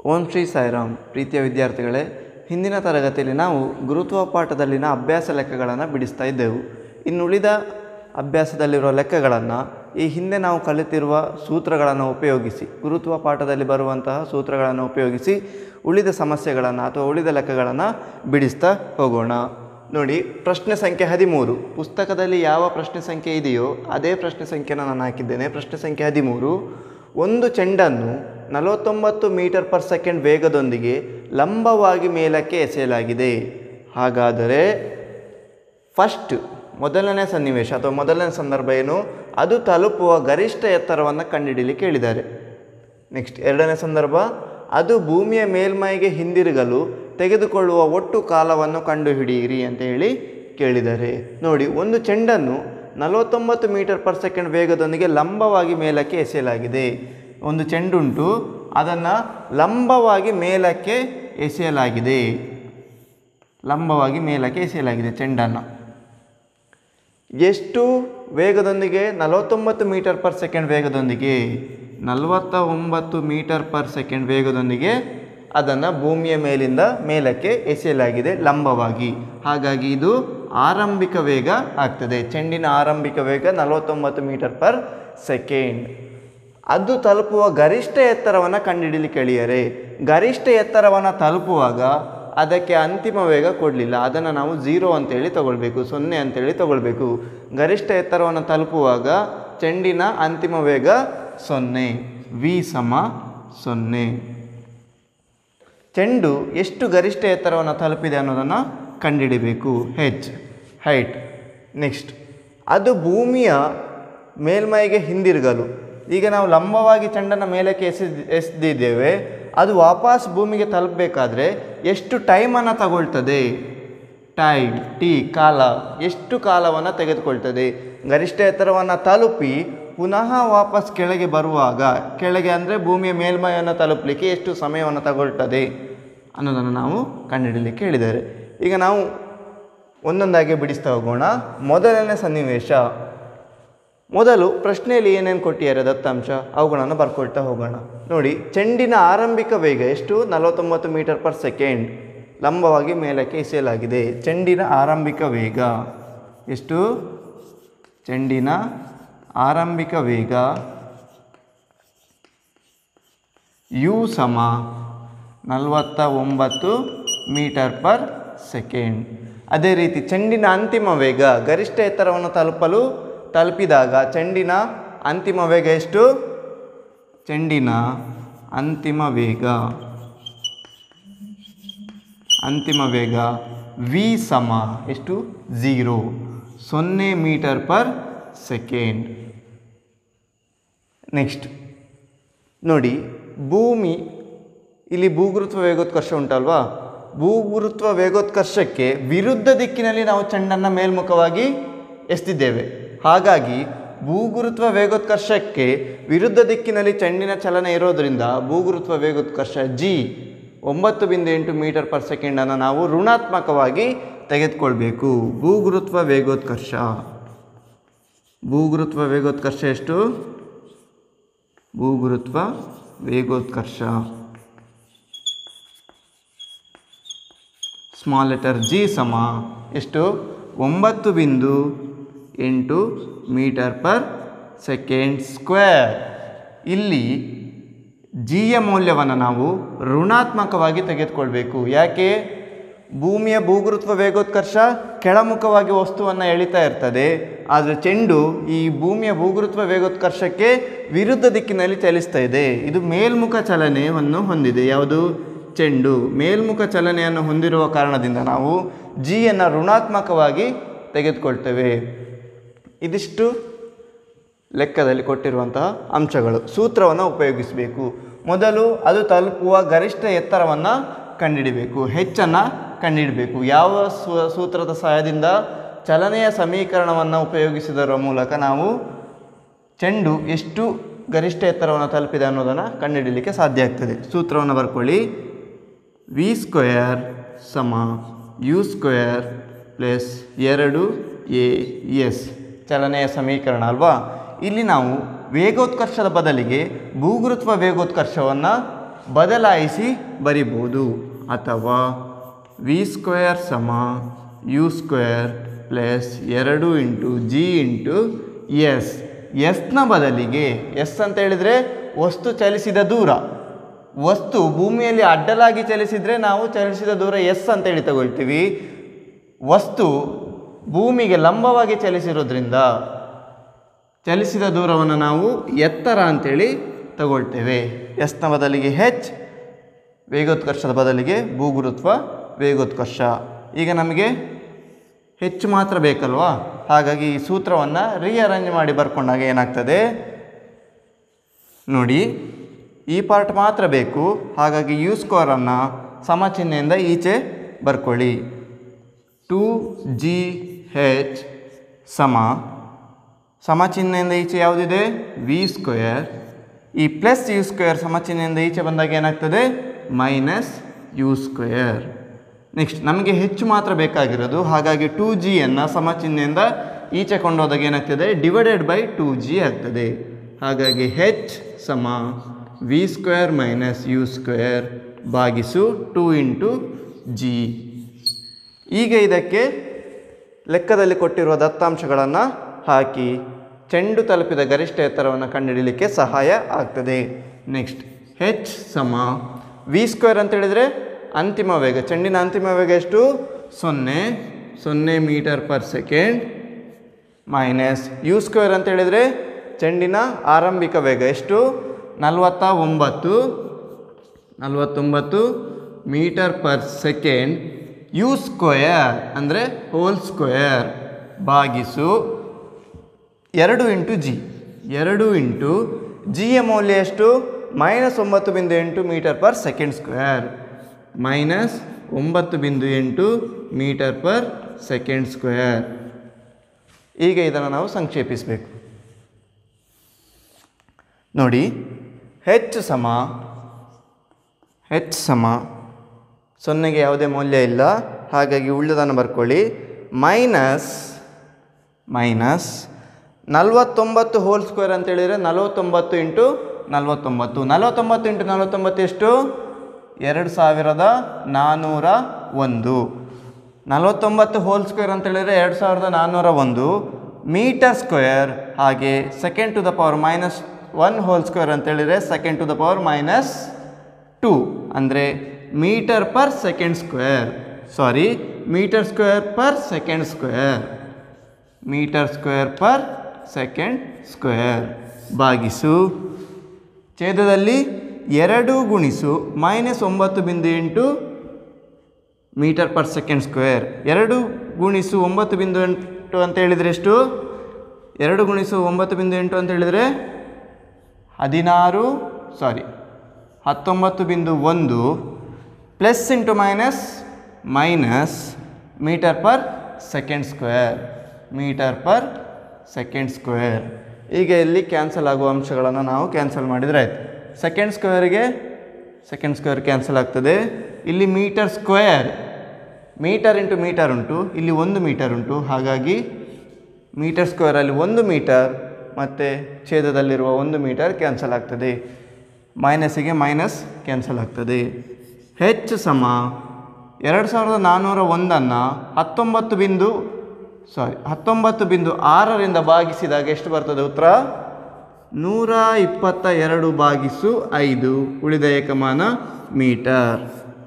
ಓಂ ಶ್ರೀ ಸಾಯಿರಾಮ್ ಪ್ರೀತಿಯ ವಿದ್ಯಾರ್ಥಿಗಳೇ ಹಿಂದಿನ ತರಗತಿಯಲ್ಲಿ ನಾವು ಗುರುತ್ವ ಪಾಠದಲ್ಲಿನ ಅಭ್ಯಾಸ ಲೆಕ್ಕಗಳನ್ನು ಬಿಡಿಸ್ತಾ ಇದ್ದೆವು ಇನ್ನು ಉಳಿದ ಅಭ್ಯಾಸದಲ್ಲಿರುವ ಲೆಕ್ಕಗಳನ್ನು ಈ ಹಿಂದೆ ನಾವು ಕಲಿತಿರುವ ಸೂತ್ರಗಳನ್ನು ಉಪಯೋಗಿಸಿ ಗುರುತ್ವ ಪಾಠದಲ್ಲಿ ಬರುವಂತಹ ಸೂತ್ರಗಳನ್ನು ಉಪಯೋಗಿಸಿ ಉಳಿದ ಸಮಸ್ಯೆಗಳನ್ನು ಅಥವಾ ಉಳಿದ ಲೆಕ್ಕಗಳನ್ನು ಬಿಡಿಸ್ತಾ ಹೋಗೋಣ ನೋಡಿ ಪ್ರಶ್ನೆ ಸಂಖ್ಯೆ ಹದಿಮೂರು ಪುಸ್ತಕದಲ್ಲಿ ಯಾವ ಪ್ರಶ್ನೆ ಸಂಖ್ಯೆ ಇದೆಯೋ ಅದೇ ಪ್ರಶ್ನೆ ಸಂಖ್ಯೆನ ನಾನು ಹಾಕಿದ್ದೇನೆ ಪ್ರಶ್ನೆ ಸಂಖ್ಯೆ ಹದಿಮೂರು ಒಂದು ಚೆಂಡನ್ನು ನಲವತ್ತೊಂಬತ್ತು ಮೀಟರ್ ಪರ್ ಸೆಕೆಂಡ್ ವೇಗದೊಂದಿಗೆ ಲಂಬವಾಗಿ ಮೇಲಕ್ಕೆ ಎಸೆಯಲಾಗಿದೆ ಹಾಗಾದರೆ ಫಸ್ಟ್ ಮೊದಲನೇ ಸನ್ನಿವೇಶ ಅಥವಾ ಮೊದಲನೇ ಸಂದರ್ಭ ಏನು ಅದು ತಲುಪುವ ಗರಿಷ್ಠ ಎತ್ತರವನ್ನು ಕಂಡುಹಿಡಿಯಲಿಕ್ಕೆ ಹೇಳಿದ್ದಾರೆ ನೆಕ್ಸ್ಟ್ ಎರಡನೇ ಸಂದರ್ಭ ಅದು ಭೂಮಿಯ ಮೇಲ್ಮೈಗೆ ಹಿಂದಿರುಗಲು ತೆಗೆದುಕೊಳ್ಳುವ ಒಟ್ಟು ಕಾಲವನ್ನು ಕಂಡುಹಿಡಿಯಿರಿ ಅಂತ ಹೇಳಿ ಕೇಳಿದ್ದಾರೆ ನೋಡಿ ಒಂದು ಚೆಂಡನ್ನು ನಲವತ್ತೊಂಬತ್ತು ಮೀಟರ್ ಪರ್ ಸೆಕೆಂಡ್ ವೇಗದೊಂದಿಗೆ ಲಂಬವಾಗಿ ಮೇಲಕ್ಕೆ ಎಸೆಯಲಾಗಿದೆ ಒಂದು ಚೆಂಡುಂಟು ಅದನ್ನು ಲಂಬವಾಗಿ ಮೇಲಕ್ಕೆ ಎಸೆಯಲಾಗಿದೆ ಲಂಬವಾಗಿ ಮೇಲಕ್ಕೆ ಎಸೆಯಲಾಗಿದೆ ಚೆಂಡನ್ನು ಎಷ್ಟು ವೇಗದೊಂದಿಗೆ ನಲವತ್ತೊಂಬತ್ತು ಮೀಟರ್ ಪರ್ ಸೆಕೆಂಡ್ ವೇಗದೊಂದಿಗೆ ನಲವತ್ತ ಒಂಬತ್ತು ಮೀಟರ್ ಪರ್ ಸೆಕೆಂಡ್ ವೇಗದೊಂದಿಗೆ ಅದನ್ನು ಭೂಮಿಯ ಮೇಲಿಂದ ಮೇಲಕ್ಕೆ ಎಸೆಯಲಾಗಿದೆ ಲಂಬವಾಗಿ ಹಾಗಾಗಿ ಇದು ಆರಂಭಿಕ ವೇಗ ಆಗ್ತದೆ ಚೆಂಡಿನ ಆರಂಭಿಕ ವೇಗ ನಲವತ್ತೊಂಬತ್ತು ಮೀಟರ್ ಪರ್ ಸೆಕೆಂಡ್ ಅದು ತಲುಪುವ ಗರಿಷ್ಠ ಎತ್ತರವನ್ನು ಕಂಡುಹಿಡಿಲಿಕ್ಕೆ ಹೇಳಿದ್ದಾರೆ ಗರಿಷ್ಠ ಎತ್ತರವನ್ನು ತಲುಪುವಾಗ ಅದಕ್ಕೆ ಅಂತಿಮ ವೇಗ ಕೊಡಲಿಲ್ಲ ಅದನ್ನು ನಾವು ಝೀರೋ ಅಂತೇಳಿ ತಗೊಳ್ಬೇಕು ಸೊನ್ನೆ ಅಂತೇಳಿ ತಗೊಳ್ಬೇಕು ಗರಿಷ್ಠ ಎತ್ತರವನ್ನು ತಲುಪುವಾಗ ಚೆಂಡಿನ ಅಂತಿಮ ವೇಗ ಸೊನ್ನೆ ವಿ ಸಮ ಸೊನ್ನೆ ಚೆಂಡು ಎಷ್ಟು ಗರಿಷ್ಠ ಎತ್ತರವನ್ನು ತಲುಪಿದೆ ಅನ್ನೋದನ್ನು ಕಂಡುಹಿಡಿಬೇಕು ಹೆಚ್ ಹೈಟ್ ನೆಕ್ಸ್ಟ್ ಅದು ಭೂಮಿಯ ಮೇಲ್ಮೈಗೆ ಹಿಂದಿರುಗಲು ಈಗ ನಾವು ಲಂಬವಾಗಿ ಚೆಂಡನ್ನು ಮೇಲಕ್ಕೆ ಎಸೆದ್ ಎಸೆದಿದ್ದೇವೆ ಅದು ವಾಪಸ್ ಭೂಮಿಗೆ ತಲುಪಬೇಕಾದ್ರೆ ಎಷ್ಟು ಟೈಮನ್ನು ತಗೊಳ್ತದೆ ಟೈಮ್ ಟಿ ಕಾಲ ಎಷ್ಟು ಕಾಲವನ್ನು ತೆಗೆದುಕೊಳ್ತದೆ ಗರಿಷ್ಠ ಎತ್ತರವನ್ನು ತಲುಪಿ ಪುನಃ ವಾಪಸ್ ಕೆಳಗೆ ಬರುವಾಗ ಕೆಳಗೆ ಅಂದರೆ ಭೂಮಿಯ ಮೇಲ್ಮೈಯನ್ನು ತಲುಪಲಿಕ್ಕೆ ಎಷ್ಟು ಸಮಯವನ್ನು ತಗೊಳ್ತದೆ ಅನ್ನೋದನ್ನು ನಾವು ಕಂಡುಹಿಡಲಿಕ್ಕೆ ಹೇಳಿದ್ದಾರೆ ಈಗ ನಾವು ಒಂದೊಂದಾಗಿ ಬಿಡಿಸ್ತಾ ಹೋಗೋಣ ಮೊದಲನೇ ಸನ್ನಿವೇಶ ಮೊದಲು ಪ್ರಶ್ನೆಯಲ್ಲಿ ಏನೇನು ಕೊಟ್ಟಿದ್ದಾರೆ ದತ್ತಾಂಶ ಅವುಗಳನ್ನು ಬರ್ಕೊಳ್ತಾ ಹೋಗೋಣ ನೋಡಿ ಚೆಂಡಿನ ಆರಂಭಿಕ ವೇಗ ಎಷ್ಟು ನಲವತ್ತೊಂಬತ್ತು ಮೀಟರ್ ಪರ್ ಸೆಕೆಂಡ್ ಲಂಬವಾಗಿ ಮೇಲಕ್ಕೆ ಎಸೆಯಲಾಗಿದೆ ಚೆಂಡಿನ ಆರಂಭಿಕ ವೇಗ ಎಷ್ಟು ಚೆಂಡಿನ ಆರಂಭಿಕ ವೇಗ ಯು ಸಮ ನಲವತ್ತ ಒಂಬತ್ತು ಮೀಟರ್ ಪರ್ ಸೆಕೆಂಡ್ ಅದೇ ರೀತಿ ಚೆಂಡಿನ ಅಂತಿಮ ವೇಗ ಗರಿಷ್ಠ ಎತ್ತರವನ್ನು ತಲುಪಲು ತಲುಪಿದಾಗ ಚೆಂಡಿನ ಅಂತಿಮ ವೇಗ ಎಷ್ಟು ಚೆಂಡಿನ ಅಂತಿಮ ವೇಗ ಅಂತಿಮ ವೇಗ ವಿ ಸಮ ಎಷ್ಟು ಝೀರೋ ಸೊನ್ನೆ ಮೀಟರ್ ಪರ್ ಸೆಕೆಂಡ್ ನೆಕ್ಸ್ಟ್ ನೋಡಿ ಭೂಮಿ ಇಲ್ಲಿ ಭೂಗುರುತ್ವ ವೇಗೋತ್ಕರ್ಷ ಉಂಟಲ್ವಾ ಭೂಗುರುತ್ವ ವೇಗೋತ್ಕರ್ಷಕ್ಕೆ ವಿರುದ್ಧ ದಿಕ್ಕಿನಲ್ಲಿ ನಾವು ಚೆಂಡನ್ನು ಮೇಲ್ಮುಖವಾಗಿ ಎಸ್ತಿದ್ದೇವೆ ಹಾಗಾಗಿ ಭೂಗುರುತ್ವ ವೇಗೋತ್ಕರ್ಷಕ್ಕೆ ವಿರುದ್ಧ ದಿಕ್ಕಿನಲ್ಲಿ ಚೆಂಡಿನ ಚಲನೆ ಇರೋದರಿಂದ ಭೂಗುರುತ್ವ ವೇಗೋತ್ಕರ್ಷ ಜಿ ಒಂಬತ್ತು ಬಿಂದು ಎಂಟು ಮೀಟರ್ ಪರ್ ಸೆಕೆಂಡನ್ನು ನಾವು ಋಣಾತ್ಮಕವಾಗಿ ತೆಗೆದುಕೊಳ್ಬೇಕು ಭೂಗುರುತ್ವ ವೇಗೋತ್ಕರ್ಷ ಭೂಗುರುತ್ವ ವೇಗೋತ್ಕರ್ಷ ಎಷ್ಟು ಭೂಗುರುತ್ವ ವೇಗೋತ್ಕರ್ಷ ಸ್ಮಾಲ್ ಲೆಟರ್ ಜಿ ಸಮ ಎಷ್ಟು ಒಂಬತ್ತು ಬಿಂದು ಎಂಟು ಮೀಟರ್ ಪರ್ ಸೆಕೆಂಡ್ ಸ್ಕ್ವೇರ್ ಇಲ್ಲಿ ಜಿಯ ಮೌಲ್ಯವನ್ನು ನಾವು ಋಣಾತ್ಮಕವಾಗಿ ತೆಗೆದುಕೊಳ್ಬೇಕು ಯಾಕೆ ಭೂಮಿಯ ಭೂಗುರುತ್ವ ವೇಗೋತ್ಕರ್ಷ ಕೆಳಮುಖವಾಗಿ ವಸ್ತುವನ್ನು ಎಳಿತಾ ಇರ್ತದೆ ಆದರೆ ಚೆಂಡು ಈ ಭೂಮಿಯ ಭೂಗುರುತ್ವ ವೇಗೋತ್ಕರ್ಷಕ್ಕೆ ವಿರುದ್ಧ ದಿಕ್ಕಿನಲ್ಲಿ ಚಲಿಸ್ತಾ ಇದೆ ಇದು ಮೇಲ್ಮುಖ ಚಲನೆಯನ್ನು ಹೊಂದಿದೆ ಯಾವುದು ಚೆಂಡು ಮೇಲ್ಮುಖ ಚಲನೆಯನ್ನು ಹೊಂದಿರುವ ಕಾರಣದಿಂದ ನಾವು ಜಿಯನ್ನು ಋಣಾತ್ಮಕವಾಗಿ ತೆಗೆದುಕೊಳ್ತೇವೆ ಇದಿಷ್ಟು ಲೆಕ್ಕದಲ್ಲಿ ಕೊಟ್ಟಿರುವಂತಹ ಅಂಶಗಳು ಸೂತ್ರವನ್ನು ಉಪಯೋಗಿಸಬೇಕು ಮೊದಲು ಅದು ತಲುಪುವ ಗರಿಷ್ಠ ಎತ್ತರವನ್ನು ಕಂಡುಹಿಡಬೇಕು ಹೆಚ್ಚನ್ನು ಕಂಡುಹಿಡಬೇಕು ಯಾವ ಸೂ- ಸೂತ್ರದ ಸಹಾಯದಿಂದ ಚಲನೆಯ ಸಮೀಕರಣವನ್ನು ಉಪಯೋಗಿಸುವುದರ ಮೂಲಕ ನಾವು ಚೆಂಡು ಎಷ್ಟು ಗರಿಷ್ಠ ಎತ್ತರವನ್ನು ತಲುಪಿದೆ ಅನ್ನೋದನ್ನು ಕಂಡುಹಿಡಲಿಕ್ಕೆ ಸಾಧ್ಯ ಆಗ್ತದೆ ಸೂತ್ರವನ್ನು ಬರ್ಕೊಳ್ಳಿ ವಿ ಸ್ಕ್ವೇರ್ ಸಮ ಯು ಸ್ಕ್ವೇರ್ ಪ್ಲಸ್ ಎರಡು ಎ ಎಸ್ ಚಲನೆಯ ಸಮೀಕರಣ ಅಲ್ವಾ ಇಲ್ಲಿ ನಾವು ವೇಗೋತ್ಕರ್ಷದ ಬದಲಿಗೆ ಭೂಗುರುತ್ವ ವೇಗೋತ್ಕರ್ಷವನ್ನು ಬದಲಾಯಿಸಿ ಬರಿಬೋದು ಅಥವಾ ವಿ ಸ್ಕ್ವೇರ್ ಸಮ ಯು ಸ್ಕ್ವೇರ್ ಪ್ಲಸ್ ಎರಡು ಇಂಟು ಜಿ ಇಂಟು ಎಸ್ ಎಸ್ನ ಬದಲಿಗೆ ಎಸ್ ಅಂತ ಹೇಳಿದರೆ ವಸ್ತು ಚಲಿಸಿದ ದೂರ ವಸ್ತು ಭೂಮಿಯಲ್ಲಿ ಅಡ್ಡಲಾಗಿ ಚಲಿಸಿದರೆ ನಾವು ಚಲಿಸಿದ ದೂರ ಎಸ್ ಅಂತೇಳಿ ತಗೊಳ್ತೀವಿ ವಸ್ತು ಭೂಮಿಗೆ ಲಂಬವಾಗಿ ಚಲಿಸಿರೋದ್ರಿಂದ ಚಲಿಸಿದ ದೂರವನ್ನು ನಾವು ಎತ್ತರ ಅಂತೇಳಿ ತಗೊಳ್ತೇವೆ ಎಸ್ನ ಬದಲಿಗೆ ಹೆಚ್ ವೇಗೋತ್ಕರ್ಷದ ಬದಲಿಗೆ ಭೂಗುರುತ್ವ ವೇಗೋತ್ಕರ್ಷ ಈಗ ನಮಗೆ ಹೆಚ್ಚು ಮಾತ್ರ ಬೇಕಲ್ವಾ ಹಾಗಾಗಿ ಈ ಸೂತ್ರವನ್ನು ರೀಅರೇಂಜ್ ಮಾಡಿ ಬರ್ಕೊಂಡಾಗ ಏನಾಗ್ತದೆ ನೋಡಿ ಈ ಪಾರ್ಟ್ ಮಾತ್ರ ಬೇಕು ಹಾಗಾಗಿ ಯು ಸ್ಕೋರನ್ನು ಸಮಚಿಹ್ನೆಯಿಂದ ಈಚೆ ಬರ್ಕೊಳ್ಳಿ ಟು ಜಿ ಹೆಚ್ ಸಮ ಸಮಚಿಹ್ನೆಯಿಂದ ಈಚೆ ಯಾವುದಿದೆ ವಿ ಸ್ಕ್ವೇರ್ ಈ ಪ್ಲಸ್ ಯು ಸ್ಕ್ವೇರ್ ಸಮಚಿಹ್ನೆಯಿಂದ ಈಚೆ ಬಂದಾಗ ಏನಾಗ್ತದೆ ಮೈನಸ್ ಯು ಸ್ಕ್ವೇರ್ ನೆಕ್ಸ್ಟ್ ನಮಗೆ ಹೆಚ್ಚು ಮಾತ್ರ ಬೇಕಾಗಿರೋದು ಹಾಗಾಗಿ ಟೂ ಜಿಯನ್ನು ಸಮಚಿಹ್ನೆಯಿಂದ ಈಚೆ ಕೊಂಡೋದಾಗ ಏನಾಗ್ತದೆ ಡಿವೈಡೆಡ್ ಬೈ ಟೂ ಜಿ ಆಗ್ತದೆ ಹಾಗಾಗಿ ಹೆಚ್ ಸಮ v square minus u square ಭಾಗಿಸು ಟೂ ಇಂಟು ಜಿ ಈಗ ಇದಕ್ಕೆ ಲೆಕ್ಕದಲ್ಲಿ ಕೊಟ್ಟಿರುವ ದತ್ತಾಂಶಗಳನ್ನು ಹಾಕಿ ಚೆಂಡು ತಲುಪಿದ ಗರಿಷ್ಠ ಎತ್ತರವನ್ನು ಕಂಡುಹಿಡಲಿಕ್ಕೆ ಸಹಾಯ ಆಗ್ತದೆ ನೆಕ್ಸ್ಟ್ ಹೆಚ್ ಸಮ ವಿ ಸ್ಕ್ವೇರ್ ಅಂತ ಹೇಳಿದರೆ ಅಂತಿಮ ವೇಗ ಚೆಂಡಿನ ಅಂತಿಮ ವೇಗ ಎಷ್ಟು ಸೊನ್ನೆ ಸೊನ್ನೆ metre per second minus u square ಅಂತ ಹೇಳಿದರೆ ಚೆಂಡಿನ ಆರಂಭಿಕ ವೇಗ ಎಷ್ಟು ನಲವತ್ತ ಒಂಬತ್ತು ನಲವತ್ತೊಂಬತ್ತು metre per second u square ಅಂದರೆ ಹೋಲ್ ಸ್ಕ್ವೇರ್ ಭಾಗಿಸು ಎರಡು ಇಂಟು ಜಿ ಎರಡು ಇಂಟು ಜಿಯ ಮೌಲ್ಯ ಎಷ್ಟು ಮೈನಸ್ ಒಂಬತ್ತು ಬಿಂದು ಎಂಟು metre per second square minus ಒಂಬತ್ತು ಬಿಂದು ಎಂಟು ಮೀಟರ್ ಪರ್ ಸೆಕೆಂಡ್ ಸ್ಕ್ವೇರ್ ಈಗ ಇದನ್ನು ನಾವು ಸಂಕ್ಷೇಪಿಸಬೇಕು ನೋಡಿ ಹೆಚ್ಚು ಸಮ ಹೆಚ್ಚು ಸಮ ಸೊನ್ನೆಗೆ ಯಾವುದೇ ಮೌಲ್ಯ ಇಲ್ಲ ಹಾಗಾಗಿ ಉಳಿದದನ್ನು ಬರ್ಕೊಳ್ಳಿ ಮೈನಸ್ ಮೈನಸ್ ನಲವತ್ತೊಂಬತ್ತು ಹೋಲ್ ಸ್ಕ್ವೇರ್ ಅಂತ ಹೇಳಿದರೆ ನಲವತ್ತೊಂಬತ್ತು ಇಂಟು ನಲವತ್ತೊಂಬತ್ತು ನಲವತ್ತೊಂಬತ್ತು ಇಂಟು ನಲವತ್ತೊಂಬತ್ತು ಎಷ್ಟು ಎರಡು ಸಾವಿರದ ನಾನ್ನೂರ ಒಂದು ನಲವತ್ತೊಂಬತ್ತು ಹೋಲ್ ಸ್ಕ್ವೇರ್ ಅಂತ ಹೇಳಿದರೆ ಎರಡು ಸಾವಿರದ ನಾನ್ನೂರ ಒಂದು ಮೀಟರ್ ಸ್ಕ್ವೇರ್ ಹಾಗೆ second to the power minus one whole square ಅಂತ ಹೇಳಿದರೆ second to the power minus two ಅಂದರೆ metre per second square sorry metre square per second square metre square per second square ಭಾಗಿಸು ಛೇದದಲ್ಲಿ ಎರಡು ಗುಣಿಸು minus ಒಂಬತ್ತು ಬಿಂದು ಎಂಟು ಮೀಟರ್ ಪರ್ ಸೆಕೆಂಡ್ ಸ್ಕ್ವೇರ್ ಎರಡು ಗುಣಿಸು ಒಂಬತ್ತು ಬಿಂದು ಎಂಟು ಅಂತ ಹೇಳಿದರೆ ಎಷ್ಟು ಎರಡು ಗುಣಿಸು ಒಂಬತ್ತು ಬಿಂದು ಎಂಟು ಅಂತ ಹೇಳಿದರೆ ಹದಿನಾರು ಸಾರಿ ಹತ್ತೊಂಬತ್ತು ಬಿಂದು ಒಂದು plus into minus minus metre per second square metre per second square ಈಗ ಇಲ್ಲಿ ಕ್ಯಾನ್ಸಲ್ ಆಗುವ ಅಂಶಗಳನ್ನು ನಾವು ಕ್ಯಾನ್ಸಲ್ ಮಾಡಿದರೆ ಆಯ್ತು ಸೆಕೆಂಡ್ ಸ್ಕ್ವೇರಿಗೆ ಸೆಕೆಂಡ್ ಸ್ಕ್ವೇರ್ ಕ್ಯಾನ್ಸಲ್ ಆಗ್ತದೆ ಇಲ್ಲಿ metre square metre into metre ಉಂಟು ಇಲ್ಲಿ ಒಂದು ಮೀಟರ್ ಉಂಟು ಹಾಗಾಗಿ ಮೀಟರ್ ಸ್ಕ್ವೇರಲ್ಲಿ ಒಂದು ಮೀಟರ್ ಮತ್ತು ಛೇದದಲ್ಲಿರುವ ಒಂದು ಮೀಟರ್ ಕ್ಯಾನ್ಸಲ್ ಆಗ್ತದೆ ಮೈನಸ್ಸಿಗೆ ಮೈನಸ್ ಕ್ಯಾನ್ಸಲ್ ಆಗ್ತದೆ ಹೆಚ್ಚು ಸಮ ಎರಡು ಸಾವಿರದ ನಾನ್ನೂರ ಒಂದನ್ನು ಹತ್ತೊಂಬತ್ತು ಬಿಂದು ಸಾರಿ ಹತ್ತೊಂಬತ್ತು ಬಿಂದು ಆರರಿಂದ ಭಾಗಿಸಿದಾಗ ಎಷ್ಟು ಬರ್ತದೆ ಉತ್ತರ ನೂರ ಇಪ್ಪತ್ತ ಎರಡು ಭಾಗಿಸು ಐದು ಉಳಿದ ಏಕಮಾನ ಮೀಟರ್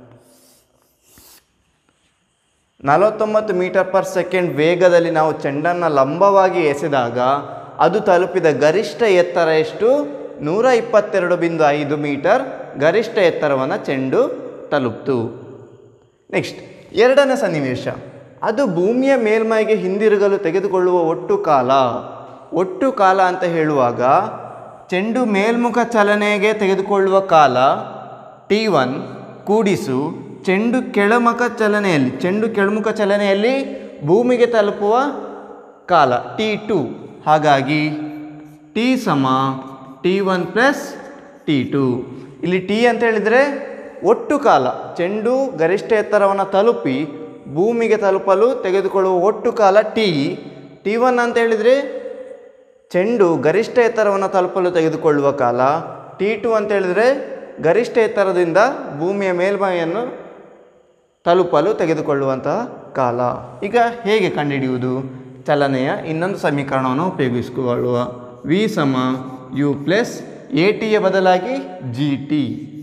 ನಲವತ್ತೊಂಬತ್ತು ಮೀಟರ್ ಪರ್ ಸೆಕೆಂಡ್ ವೇಗದಲ್ಲಿ ನಾವು ಚೆಂಡನ್ನು ಲಂಬವಾಗಿ ಎಸೆದಾಗ ಅದು ತಲುಪಿದ ಗರಿಷ್ಠ ಎತ್ತರ ಎಷ್ಟು ನೂರ ಇಪ್ಪತ್ತೆರಡು ಬಿಂದು ಐದು ಮೀಟರ್ ಗರಿಷ್ಠ ಎತ್ತರವನ್ನು ಚೆಂಡು ತಲುಪ್ತು ನೆಕ್ಸ್ಟ್ ಎರಡನೇ ಸನ್ನಿವೇಶ ಅದು ಭೂಮಿಯ ಮೇಲ್ಮೈಗೆ ಹಿಂದಿರುಗಲು ತೆಗೆದುಕೊಳ್ಳುವ ಒಟ್ಟು ಕಾಲ ಒಟ್ಟು ಕಾಲ ಅಂತ ಹೇಳುವಾಗ ಚೆಂಡು ಮೇಲ್ಮುಖ ಚಲನೆಗೆ ತೆಗೆದುಕೊಳ್ಳುವ ಕಾಲ ಟಿ ಒನ್ ಕೂಡಿಸು ಚೆಂಡು ಕೆಳಮುಖ ಚಲನೆಯಲ್ಲಿ ಚೆಂಡು ಕೆಳಮುಖ ಚಲನೆಯಲ್ಲಿ ಭೂಮಿಗೆ ತಲುಪುವ ಕಾಲ ಟಿ ಟು ಹಾಗಾಗಿ ಟಿ ಸಮ t one plus t two ಇಲ್ಲಿ ಟಿ ಅಂತ ಹೇಳಿದರೆ ಒಟ್ಟು ಕಾಲ ಚೆಂಡು ಗರಿಷ್ಠ ಎತ್ತರವನ್ನು ತಲುಪಿ ಭೂಮಿಗೆ ತಲುಪಲು ತೆಗೆದುಕೊಳ್ಳುವ ಒಟ್ಟು ಕಾಲ ಟಿ ಟಿ ಒನ್ ಅಂತ ಹೇಳಿದರೆ ಚೆಂಡು ಗರಿಷ್ಠ ಎತ್ತರವನ್ನು ತಲುಪಲು ತೆಗೆದುಕೊಳ್ಳುವ ಕಾಲ ಟಿ ಟು ಅಂತ ಹೇಳಿದರೆ ಗರಿಷ್ಠ ಎತ್ತರದಿಂದ ಭೂಮಿಯ ಮೇಲ್ಮೈಯನ್ನು ತಲುಪಲು ತೆಗೆದುಕೊಳ್ಳುವಂತಹ ಕಾಲ ಈಗ ಹೇಗೆ ಕಂಡುಹಿಡಿಯುವುದು ಚಲನೆಯ ಇನ್ನೊಂದು ಸಮೀಕರಣವನ್ನು ಉಪಯೋಗಿಸಿಕೊಳ್ಳುವ ವಿ ಸಮ ಯು ಪ್ಲಸ್ ಎ ಟಿಯ ಬದಲಾಗಿ ಜಿ ಟಿ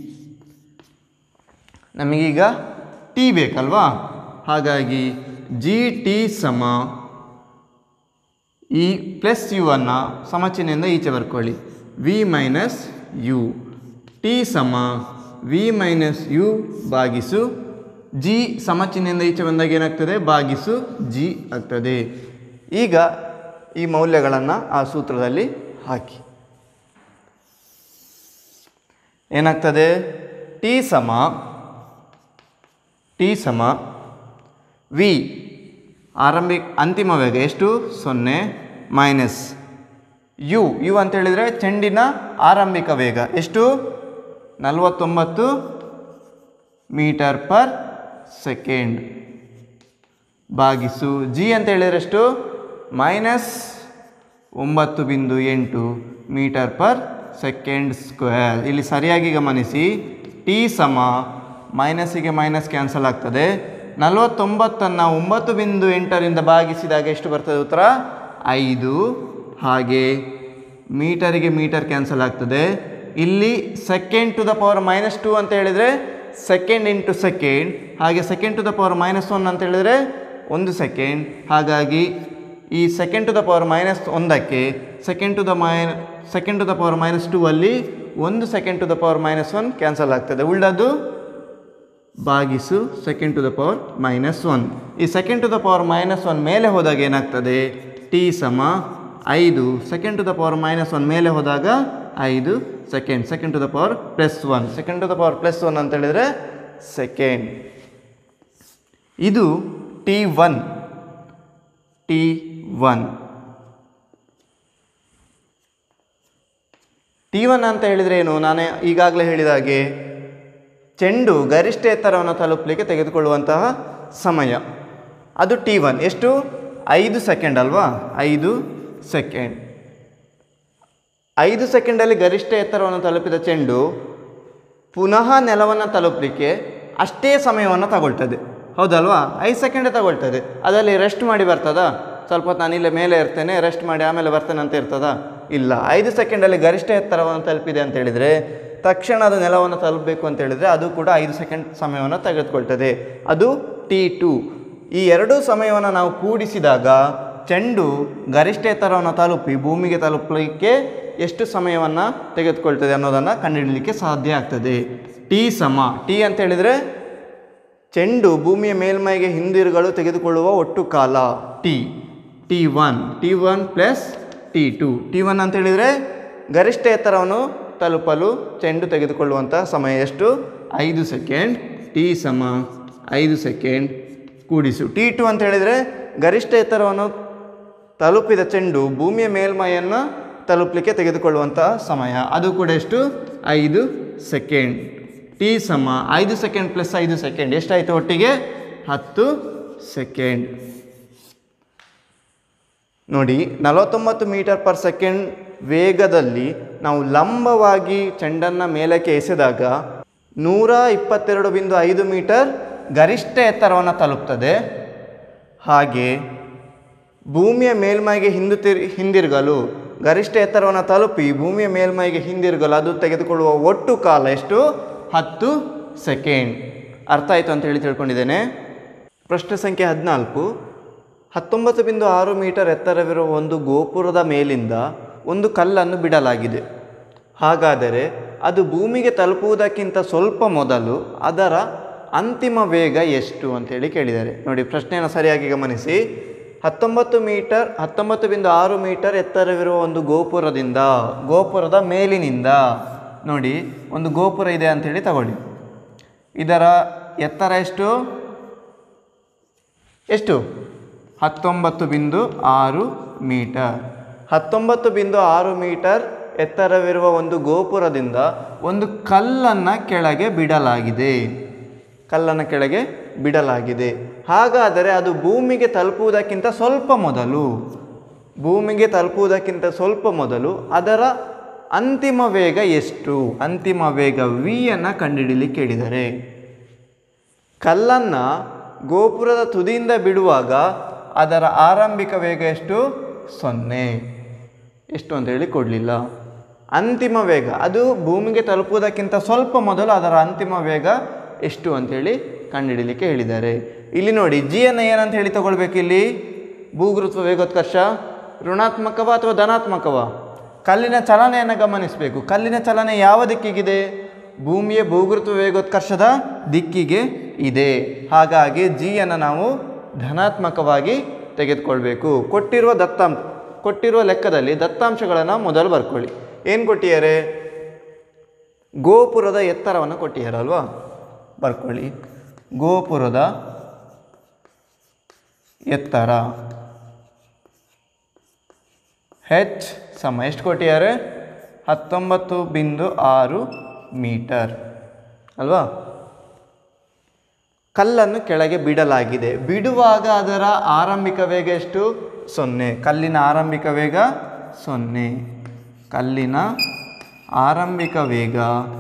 ನಮಗೀಗ ಟಿ ಬೇಕಲ್ವಾ ಹಾಗಾಗಿ ಜಿ ಟಿ ಸಮ ಈ ಪ್ಲಸ್ ಯು ಅನ್ನು ಸಮಚಿಹ್ನೆಯಿಂದ ಈಚೆ ಬರ್ಕೊಳ್ಳಿ ವಿ ಮೈನಸ್ ಯು ಟಿ ಸಮ ವಿ ಮೈನಸ್ ಯು ಭಾಗಿಸು ಜಿ ಸಮಚಿಹ್ನೆಯಿಂದ ಈಚೆ ಬಂದಾಗ ಏನಾಗ್ತದೆ ಭಾಗಿಸು ಜಿ ಆಗ್ತದೆ ಈಗ ಈ ಮೌಲ್ಯಗಳನ್ನು ಆ ಸೂತ್ರದಲ್ಲಿ ಹಾಕಿ ಏನಾಗ್ತದೆ ಟಿ ಸಮ ಟಿ ಸಮ ವಿ ಆರಂಭಿಕ ಅಂತಿಮ ವೇಗ ಎಷ್ಟು ಸೊನ್ನೆ ಮೈನಸ್ ಯು ಯು ಅಂತ ಹೇಳಿದರೆ ಚೆಂಡಿನ ಆರಂಭಿಕ ವೇಗ ಎಷ್ಟು ನಲವತ್ತೊಂಬತ್ತು ಮೀಟರ್ ಪರ್ ಸೆಕೆಂಡ್ ಭಾಗಿಸು ಜಿ ಅಂತ ಹೇಳಿದರೆ ಎಷ್ಟು ಮೈನಸ್ ಒಂಬತ್ತು ಬಿಂದು ಎಂಟು ಮೀಟರ್ ಪರ್ ಸೆಕೆಂಡ್ ಸ್ಕ್ವೇರ್ ಇಲ್ಲಿ ಸರಿಯಾಗಿ ಗಮನಿಸಿ ಟಿ ಸಮ ಮೈನಸ್ಸಿಗೆ ಮೈನಸ್ ಕ್ಯಾನ್ಸಲ್ ಆಗ್ತದೆ ನಲವತ್ತೊಂಬತ್ತನ್ನು ಒಂಬತ್ತು ಬಿಂದು ಎಂಟರಿಂದ ಭಾಗಿಸಿದಾಗ ಎಷ್ಟು ಬರ್ತದೆ ಉತ್ತರ ಐದು ಹಾಗೆ ಮೀಟರಿಗೆ ಮೀಟರ್ ಕ್ಯಾನ್ಸಲ್ ಆಗ್ತದೆ ಇಲ್ಲಿ second to the power minus two ಅಂತ ಹೇಳಿದರೆ ಸೆಕೆಂಡ್ ಇಂಟು ಸೆಕೆಂಡ್ ಹಾಗೆ second to the power minus one ಅಂತ ಹೇಳಿದರೆ ಒಂದು ಸೆಕೆಂಡ್ ಹಾಗಾಗಿ ಈ second to the power minus ಒಂದಕ್ಕೆ second to the minus second to the power minus two ಅಲ್ಲಿ ಒಂದು second to the power minus one cancel ಆಗ್ತದೆ ಉಳ್ಳದ್ದು ಭಾಗಿಸು second to the power minus one ಈ second to the power minus one ಮೇಲೆ ಹೋದಾಗ ಏನಾಗ್ತದೆ ಟಿ ಸಮ ಐದು second to the power minus one ಮೇಲೆ ಹೋದಾಗ ಐದು second second to the power plus one second to the power plus one ಅಂತ ಹೇಳಿದರೆ ಸೆಕೆಂಡ್ ಇದು t one t one t one ಅಂತ ಹೇಳಿದರೆ ಏನು ನಾನು ಈಗಾಗಲೇ ಹೇಳಿದ ಹಾಗೆ ಚೆಂಡು ಗರಿಷ್ಠ ಎತ್ತರವನ್ನು ತಲುಪಲಿಕ್ಕೆ ತೆಗೆದುಕೊಳ್ಳುವಂತಹ ಸಮಯ ಅದು ಟಿ ಒನ್ ಎಷ್ಟು ಐದು ಸೆಕೆಂಡ್ ಅಲ್ವಾ ಐದು ಸೆಕೆಂಡ್ ಐದು ಸೆಕೆಂಡಲ್ಲಿ ಗರಿಷ್ಠ ಎತ್ತರವನ್ನು ತಲುಪಿದ ಚೆಂಡು ಪುನಃ ನೆಲವನ್ನು ತಲುಪಲಿಕ್ಕೆ ಅಷ್ಟೇ ಸಮಯವನ್ನು ತಗೊಳ್ತದೆ ಹೌದಲ್ವಾ ಐದು ಸೆಕೆಂಡೇ ತಗೊಳ್ತದೆ ಅದರಲ್ಲಿ ರೆಸ್ಟ್ ಮಾಡಿ ಬರ್ತದಾ ಸ್ವಲ್ಪ ಹೊತ್ತು ನಾನು ಇಲ್ಲೇ ಮೇಲೆ ಇರ್ತೇನೆ ರೆಸ್ಟ್ ಮಾಡಿ ಆಮೇಲೆ ಬರ್ತೇನೆ ಅಂತ ಇರ್ತದಾ ಇಲ್ಲ ಐದು ಸೆಕೆಂಡಲ್ಲಿ ಗರಿಷ್ಠ ಎತ್ತರವನ್ನು ತಲುಪಿದೆ ಅಂತ ಹೇಳಿದರೆ ತಕ್ಷಣ ಅದು ನೆಲವನ್ನು ತಲುಪಬೇಕು ಅಂತ ಹೇಳಿದರೆ ಅದು ಕೂಡ ಐದು ಸೆಕೆಂಡ್ ಸಮಯವನ್ನು ತೆಗೆದುಕೊಳ್ತದೆ ಅದು ಟಿ ಟು ಈ ಎರಡೂ ಸಮಯವನ್ನು ನಾವು ಕೂಡಿಸಿದಾಗ ಚೆಂಡು ಗರಿಷ್ಠ ಎತ್ತರವನ್ನು ತಲುಪಿ ಭೂಮಿಗೆ ತಲುಪಲಿಕ್ಕೆ ಎಷ್ಟು ಸಮಯವನ್ನು ತೆಗೆದುಕೊಳ್ತದೆ ಅನ್ನೋದನ್ನು ಕಂಡುಹಿಡಲಿಕ್ಕೆ ಸಾಧ್ಯ ಆಗ್ತದೆ ಟಿ ಸಮ ಟಿ ಅಂತ ಹೇಳಿದರೆ ಚೆಂಡು ಭೂಮಿಯ ಮೇಲ್ಮೈಗೆ ಹಿಂದಿರುಗಲು ತೆಗೆದುಕೊಳ್ಳುವ ಒಟ್ಟು ಕಾಲ t t one t one plus t two t one ಅಂತ ಹೇಳಿದರೆ ಗರಿಷ್ಠ ಎತ್ತರವನ್ನು ತಲುಪಲು ಚೆಂಡು ತೆಗೆದುಕೊಳ್ಳುವಂಥ ಸಮಯ ಎಷ್ಟು ಐದು ಸೆಕೆಂಡ್ ಟಿ ಸಮ ಐದು ಸೆಕೆಂಡ್ ಕೂಡಿಸು ಟಿ ಟು ಅಂತ ಹೇಳಿದರೆ ಗರಿಷ್ಠ ಎತ್ತರವನ್ನು ತಲುಪಿದ ಚೆಂಡು ಭೂಮಿಯ ಮೇಲ್ಮೈಯನ್ನು ತಲುಪಲಿಕ್ಕೆ ತೆಗೆದುಕೊಳ್ಳುವಂತಹ ಸಮಯ ಅದು ಕೂಡ ಎಷ್ಟು ಐದು ಸೆಕೆಂಡ್ ಟಿ ಸಮ ಐದು ಸೆಕೆಂಡ್ ಪ್ಲಸ್ ಐದು ಸೆಕೆಂಡ್ ಎಷ್ಟಾಯಿತು ಒಟ್ಟಿಗೆ ಹತ್ತು ಸೆಕೆಂಡ್ ನೋಡಿ ನಲವತ್ತೊಂಬತ್ತು ಮೀಟರ್ ಪರ್ ಸೆಕೆಂಡ್ ವೇಗದಲ್ಲಿ ನಾವು ಲಂಬವಾಗಿ ಚೆಂಡನ್ನು ಮೇಲಕ್ಕೆ ಎಸೆದಾಗ ನೂರ ಇಪ್ಪತ್ತೆರಡು ಬಿಂದು ಐದು ಮೀಟರ್ ಗರಿಷ್ಠ ಎತ್ತರವನ್ನು ತಲುಪ್ತದೆ ಹಾಗೆ ಭೂಮಿಯ ಮೇಲ್ಮೈಗೆ ಹಿಂದು ತಿರ್ ಹಿಂದಿರುಗಲು ಗರಿಷ್ಠ ಎತ್ತರವನ್ನು ತಲುಪಿ ಭೂಮಿಯ ಮೇಲ್ಮೈಗೆ ಹಿಂದಿರುಗಲು ಅದು ತೆಗೆದುಕೊಳ್ಳುವ ಒಟ್ಟು ಕಾಲ ಎಷ್ಟು ಹತ್ತು ಸೆಕೆಂಡ್ ಅರ್ಥ ಆಯಿತು ಅಂತ ಹೇಳಿ ತಿಳ್ಕೊಂಡಿದ್ದೇನೆ ಪ್ರಶ್ನೆ ಸಂಖ್ಯೆ ಹದಿನಾಲ್ಕು ಹತ್ತೊಂಬತ್ತು ಬಿಂದು ಆರು ಮೀಟರ್ ಎತ್ತರವಿರುವ ಒಂದು ಗೋಪುರದ ಮೇಲಿಂದ ಒಂದು ಕಲ್ಲನ್ನು ಬಿಡಲಾಗಿದೆ ಹಾಗಾದರೆ ಅದು ಭೂಮಿಗೆ ತಲುಪುವುದಕ್ಕಿಂತ ಸ್ವಲ್ಪ ಮೊದಲು ಅದರ ಅಂತಿಮ ವೇಗ ಎಷ್ಟು ಅಂತೇಳಿ ಕೇಳಿದ್ದಾರೆ ನೋಡಿ ಪ್ರಶ್ನೆಯನ್ನು ಸರಿಯಾಗಿ ಗಮನಿಸಿ ಹತ್ತೊಂಬತ್ತು ಮೀಟರ್ ಹತ್ತೊಂಬತ್ತು ಬಿಂದು ಆರು ಮೀಟರ್ ಎತ್ತರವಿರುವ ಒಂದು ಗೋಪುರದಿಂದ ಗೋಪುರದ ಮೇಲಿನಿಂದ ನೋಡಿ ಒಂದು ಗೋಪುರ ಇದೆ ಅಂಥೇಳಿ ತಗೊಳ್ಳಿ ಇದರ ಎತ್ತರ ಎಷ್ಟು ಎಷ್ಟು ಹತ್ತೊಂಬತ್ತು ಬಿಂದು ಆರು ಮೀಟರ್ ಹತ್ತೊಂಬತ್ತು ಬಿಂದು ಆರು ಮೀಟರ್ ಎತ್ತರವಿರುವ ಒಂದು ಗೋಪುರದಿಂದ ಒಂದು ಕಲ್ಲನ್ನು ಕೆಳಗೆ ಬಿಡಲಾಗಿದೆ ಕಲ್ಲನ್ನು ಕೆಳಗೆ ಬಿಡಲಾಗಿದೆ ಹಾಗಾದರೆ ಅದು ಭೂಮಿಗೆ ತಲುಪುವುದಕ್ಕಿಂತ ಸ್ವಲ್ಪ ಮೊದಲು ಭೂಮಿಗೆ ತಲುಪುವುದಕ್ಕಿಂತ ಸ್ವಲ್ಪ ಮೊದಲು ಅದರ ಅಂತಿಮ ವೇಗ ಎಷ್ಟು ಅಂತಿಮ ವೇಗ ವಿ ಅನ್ನು ಕಂಡುಹಿಡಿಲಿಕ್ಕೆ ಹೇಳಿದ್ದಾರೆ ಕಲ್ಲನ್ನು ಗೋಪುರದ ತುದಿಯಿಂದ ಬಿಡುವಾಗ ಅದರ ಆರಂಭಿಕ ವೇಗ ಎಷ್ಟು ಸೊನ್ನೆ ಎಷ್ಟು ಅಂತ ಹೇಳಿ ಕೊಡಲಿಲ್ಲ ಅಂತಿಮ ವೇಗ ಅದು ಭೂಮಿಗೆ ತಲುಪುವುದಕ್ಕಿಂತ ಸ್ವಲ್ಪ ಮೊದಲು ಅದರ ಅಂತಿಮ ವೇಗ ಎಷ್ಟು ಅಂತೇಳಿ ಕಂಡುಹಿಡಿಲಿಕ್ಕೆ ಹೇಳಿದ್ದಾರೆ ಇಲ್ಲಿ ನೋಡಿ ಜಿ ಅನ್ನು ಏನಂತ ಹೇಳಿ ತಗೊಳ್ಬೇಕು ಇಲ್ಲಿ ಭೂಗುರುತ್ವ ವೇಗೋತ್ಕರ್ಷ ಋಣಾತ್ಮಕವ ಅಥವಾ ಧನಾತ್ಮಕವ ಕಲ್ಲಿನ ಚಲನೆಯನ್ನು ಗಮನಿಸಬೇಕು ಕಲ್ಲಿನ ಚಲನೆ ಯಾವ ದಿಕ್ಕಿಗಿದೆ ಭೂಮಿಯ ಭೂಗುರುತ್ವ ವೇಗೋತ್ಕರ್ಷದ ದಿಕ್ಕಿಗೆ ಇದೆ ಹಾಗಾಗಿ ಜಿ ಅನ್ನು ನಾವು ಧನಾತ್ಮಕವಾಗಿ ತೆಗೆದುಕೊಳ್ಬೇಕು ಕೊಟ್ಟಿರುವ ದತ್ತಾಂಶ ಕೊಟ್ಟಿರುವ ಲೆಕ್ಕದಲ್ಲಿ ದತ್ತಾಂಶಗಳನ್ನು ಮೊದಲು ಬರ್ಕೊಳ್ಳಿ ಏನು ಕೊಟ್ಟಿದ್ದಾರೆ ಗೋಪುರದ ಎತ್ತರವನ್ನು ಕೊಟ್ಟಿದ್ದಾರಲ್ವಾ ಬರ್ಕೊಳ್ಳಿ ಗೋಪುರದ ಎತ್ತರ ಹೆಚ್ ಸಮ ಎಷ್ಟು ಕೊಟ್ಟಿದ್ದಾರೆ ಹತ್ತೊಂಬತ್ತು ಬಿಂದು ಆರು ಮೀಟರ್ ಅಲ್ವಾ ಕಲ್ಲನ್ನು ಕೆಳಗೆ ಬಿಡಲಾಗಿದೆ ಬಿಡುವಾಗ ಅದರ ಆರಂಭಿಕ ವೇಗ ಎಷ್ಟು ಸೊನ್ನೆ ಕಲ್ಲಿನ ಆರಂಭಿಕ ವೇಗ ಸೊನ್ನೆ ಕಲ್ಲಿನ ಆರಂಭಿಕ ವೇಗ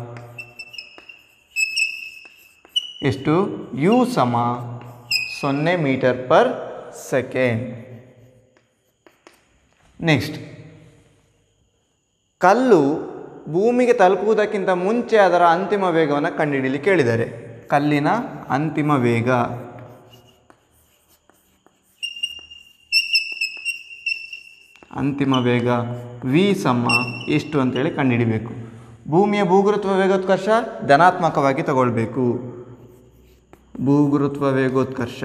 ಎಷ್ಟು ಯು ಸಮ ಸೊನ್ನೆ ಮೀಟರ್ ಪರ್ ಸೆಕೆಂಡ್ ನೆಕ್ಸ್ಟ್ ಕಲ್ಲು ಭೂಮಿಗೆ ತಲುಪುವುದಕ್ಕಿಂತ ಮುಂಚೆ ಅದರ ಅಂತಿಮ ವೇಗವನ್ನು ಕಂಡುಹಿಡಿಯಲಿಕ್ಕೆ ಹೇಳಿದ್ದಾರೆ ಕಲ್ಲಿನ ಅಂತಿಮ ವೇಗ ಅಂತಿಮ ವೇಗ ವಿ ಸಮ ಎಷ್ಟು ಅಂತೇಳಿ ಕಂಡುಹಿಡಿಬೇಕು ಭೂಮಿಯ ಭೂಗುರುತ್ವ ವೇಗೋತ್ಕರ್ಷ ಧನಾತ್ಮಕವಾಗಿ ತಗೊಳ್ಬೇಕು ಭೂಗುರುತ್ವ ವೇಗೋತ್ಕರ್ಷ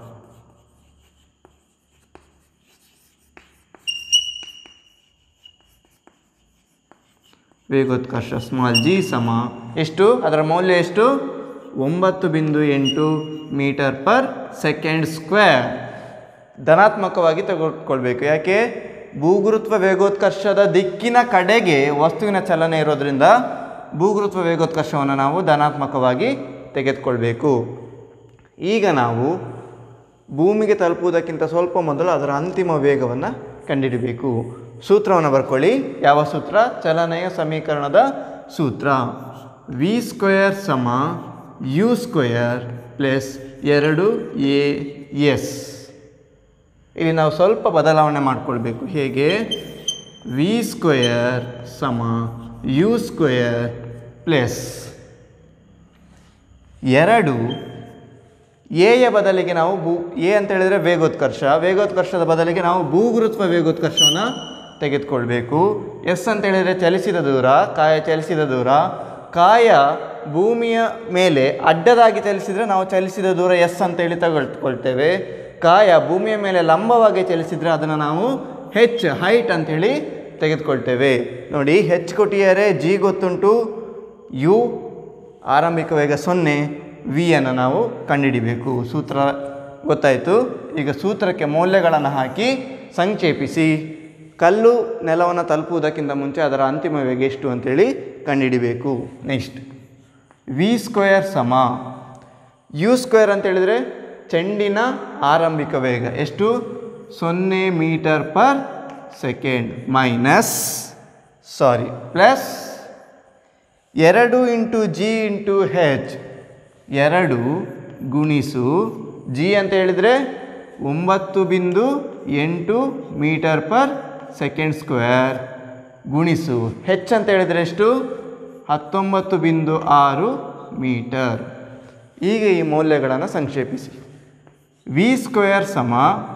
ವೇಗೋತ್ಕರ್ಷ ಸ್ಮಾಲ್ ಜಿ ಸಮ ಎಷ್ಟು ಅದರ ಮೌಲ್ಯ ಎಷ್ಟು ಒಂಬತ್ತು ಬಿಂದು ಎಂಟು ಮೀಟರ್ ಪರ್ ಸೆಕೆಂಡ್ ಸ್ಕ್ವೇರ್ ಧನಾತ್ಮಕವಾಗಿ ತೆಗೆದುಕೊಳ್ಬೇಕು ಯಾಕೆ ಭೂಗುರುತ್ವ ವೇಗೋತ್ಕರ್ಷದ ದಿಕ್ಕಿನ ಕಡೆಗೆ ವಸ್ತುವಿನ ಚಲನೆ ಇರೋದ್ರಿಂದ ಭೂಗುರುತ್ವ ವೇಗೋತ್ಕರ್ಷವನ್ನು ನಾವು ಧನಾತ್ಮಕವಾಗಿ ತೆಗೆದುಕೊಳ್ಬೇಕು ಈಗ ನಾವು ಭೂಮಿಗೆ ತಲುಪುವುದಕ್ಕಿಂತ ಸ್ವಲ್ಪ ಮೊದಲು ಅದರ ಅಂತಿಮ ವೇಗವನ್ನು ಕಂಡುಹಿಡಬೇಕು ಸೂತ್ರವನ್ನು ಬರ್ಕೊಳ್ಳಿ ಯಾವ ಸೂತ್ರ ಚಲನೆಯ ಸಮೀಕರಣದ ಸೂತ್ರ ವಿ ಸ್ಕ್ವೇರ್ ಸಮ ಯು ಸ್ಕ್ವೇರ್ ಪ್ಲಸ್ ಎರಡು ಎ ಎಸ್ ಇಲ್ಲಿ ನಾವು ಸ್ವಲ್ಪ ಬದಲಾವಣೆ ಮಾಡಿಕೊಳ್ಬೇಕು ಹೇಗೆ ವಿ ಸ್ಕ್ವೇರ್ ಸಮ ಯು ಸ್ಕ್ವೇರ್ ಪ್ಲಸ್ ಎರಡು ಎಯ ಬದಲಿಗೆ ನಾವು ಭೂ ಎ ಅಂತ ಹೇಳಿದರೆ ವೇಗೋತ್ಕರ್ಷ ವೇಗೋತ್ಕರ್ಷದ ಬದಲಿಗೆ ನಾವು ಭೂಗುರುತ್ವ ವೇಗೋತ್ಕರ್ಷವನ್ನು ತೆಗೆದುಕೊಳ್ಬೇಕು ಎಸ್ ಅಂತ ಹೇಳಿದರೆ ಚಲಿಸಿದ ದೂರ ಕಾಯ ಚಲಿಸಿದ ದೂರ ಕಾಯ ಭೂಮಿಯ ಮೇಲೆ ಅಡ್ಡದಾಗಿ ಚಲಿಸಿದರೆ ನಾವು ಚಲಿಸಿದ ದೂರ ಎಸ್ ಅಂತೇಳಿ ತಗೊಳ್ಕೊಳ್ತೇವೆ ಕಾಯ ಭೂಮಿಯ ಮೇಲೆ ಲಂಬವಾಗಿ ಚಲಿಸಿದರೆ ಅದನ್ನು ನಾವು ಹೆಚ್ ಹೈಟ್ ಅಂಥೇಳಿ ತೆಗೆದುಕೊಳ್ತೇವೆ ನೋಡಿ ಹೆಚ್ ಕೊಟ್ಟಿದ್ದಾರೆ ಜಿ ಗೊತ್ತುಂಟು ಯು ಆರಂಭಿಕ ವೇಗ ಸೊನ್ನೆ ವಿ ಅನ್ನು ನಾವು ಕಂಡುಹಿಡಿಬೇಕು ಸೂತ್ರ ಗೊತ್ತಾಯಿತು ಈಗ ಸೂತ್ರಕ್ಕೆ ಮೌಲ್ಯಗಳನ್ನು ಹಾಕಿ ಸಂಕ್ಷೇಪಿಸಿ ಕಲ್ಲು ನೆಲವನ್ನು ತಲುಪುವುದಕ್ಕಿಂತ ಮುಂಚೆ ಅದರ ಅಂತಿಮ ವೇಗ ಎಷ್ಟು ಅಂತೇಳಿ ಕಂಡುಹಿಡಿಬೇಕು ನೆಕ್ಸ್ಟ್ ವಿ ಸ್ಕ್ವೇರ್ ಸಮ ಯು ಸ್ಕ್ವೇರ್ ಅಂತ ಹೇಳಿದರೆ ಚೆಂಡಿನ ಆರಂಭಿಕ ವೇಗ ಎಷ್ಟು ಸೊನ್ನೆ metre per second minus sorry plus ಎರಡು ಇಂಟು ಜಿ ಇಂಟು ಹೆಚ್ ಎರಡು ಗುಣಿಸು ಜಿ ಅಂತ ಹೇಳಿದರೆ ಒಂಬತ್ತು ಬಿಂದು ಎಂಟು ಮೀಟರ್ ಪರ್ ಸೆಕೆಂಡ್ ಸ್ಕ್ವೇರ್ ಗುಣಿಸು ಹೆಚ್ ಅಂತ ಹೇಳಿದರೆ ಎಷ್ಟು ಹತ್ತೊಂಬತ್ತು ಬಿಂದು ಆರು ಮೀಟರ್ ಈಗ ಈ ಮೌಲ್ಯಗಳನ್ನು ಸಂಕ್ಷೇಪಿಸಿ ವಿ ಸ್ಕ್ವೇರ್ ಸಮ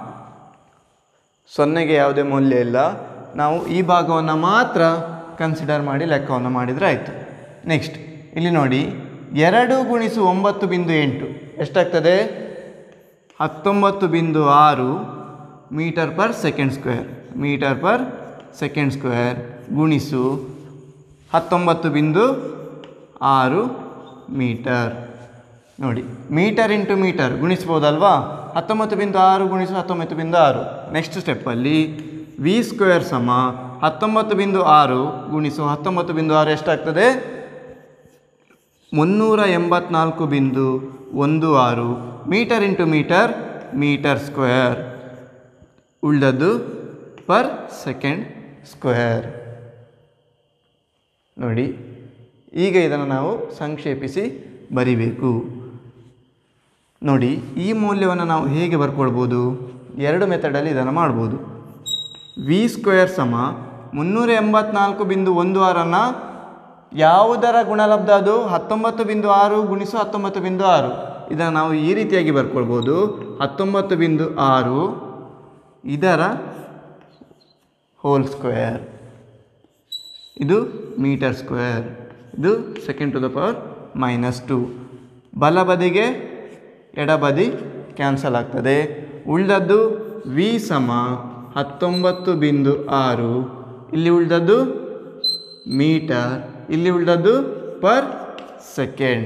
ಸೊನ್ನೆಗೆ ಯಾವುದೇ ಮೌಲ್ಯ ಇಲ್ಲ ನಾವು ಈ ಭಾಗವನ್ನು ಮಾತ್ರ ಕನ್ಸಿಡರ್ ಮಾಡಿ ಲೆಕ್ಕವನ್ನು ಮಾಡಿದರೆ ಆಯಿತು ನೆಕ್ಸ್ಟ್ ಇಲ್ಲಿ ನೋಡಿ ಎರಡು ಗುಣಿಸು ಒಂಬತ್ತು ಬಿಂದು ಎಂಟು ಎಷ್ಟಾಗ್ತದೆ ಹತ್ತೊಂಬತ್ತು ಬಿಂದು ಆರು metre per second square metre per second square ಗುಣಿಸು ಹತ್ತೊಂಬತ್ತು ಬಿಂದು ಆರು ಮೀಟರ್ ನೋಡಿ ಮೀಟರ್ ಇಂಟು ಮೀಟರ್ ಗುಣಿಸ್ಬೋದಲ್ವಾ ಹತ್ತೊಂಬತ್ತು ಬಿಂದು ಆರು ಗುಣಿಸು ಹತ್ತೊಂಬತ್ತು ಬಿಂದು ಆರು ನೆಕ್ಸ್ಟ್ ಸ್ಟೆಪ್ಪಲ್ಲಿ ವಿ ಸ್ಕ್ವೇರ್ ಸಮ ಹತ್ತೊಂಬತ್ತು ಬಿಂದು ಆರು ಗುಣಿಸು ಹತ್ತೊಂಬತ್ತು ಬಿಂದು ಆರು ಎಷ್ಟಾಗ್ತದೆ ಮುನ್ನೂರ ಎಂಬತ್ನಾಲ್ಕು ಬಿಂದು ಒಂದು ಆರು metre into metre metre square ಉಳ್ದದ್ದು ಪರ್ ಸೆಕೆಂಡ್ ಸ್ಕ್ವೇರ್ ನೋಡಿ ಈಗ ಇದನ್ನು ನಾವು ಸಂಕ್ಷೇಪಿಸಿ ಬರಿಬೇಕು ನೋಡಿ ಈ ಮೌಲ್ಯವನ್ನು ನಾವು ಹೇಗೆ ಬರ್ಕೊಳ್ಬೋದು ಎರಡು ಮೆಥಡಲ್ಲಿ ಇದನ್ನು ಮಾಡ್ಬೋದು ವಿ ಸ್ಕ್ವೇರ್ ಸಮ ಮುನ್ನೂರ ಎಂಬತ್ನಾಲ್ಕು ಬಿಂದು ಒಂದು ಆರನ್ನು ಯಾವುದರ ಗುಣಲಬ್ಧ ಅದು ಹತ್ತೊಂಬತ್ತು ಬಿಂದು ಆರು ಗುಣಿಸು ಹತ್ತೊಂಬತ್ತು ಬಿಂದು ಆರು ಇದನ್ನು ನಾವು ಈ ರೀತಿಯಾಗಿ ಬರ್ಕೊಳ್ಬೋದು ಹತ್ತೊಂಬತ್ತು ಬಿಂದು ಆರು ಇದರ ಹೋಲ್ ಸ್ಕ್ವೇರ್ ಇದು ಮೀಟರ್ ಸ್ಕ್ವೇರ್ ಇದು second to the power minus two ಬಲಬದಿಗೆ ಎಡಬದಿ ಕ್ಯಾನ್ಸಲ್ ಆಗ್ತದೆ ಉಳಿದದ್ದು ವಿ ಸಮ ಹತ್ತೊಂಬತ್ತು ಬಿಂದು ಆರು ಇಲ್ಲಿ ಉಳಿದದ್ದು ಮೀಟರ್ ಇಲ್ಲಿ ಉಳಿದದ್ದು ಪರ್ ಸೆಕೆಂಡ್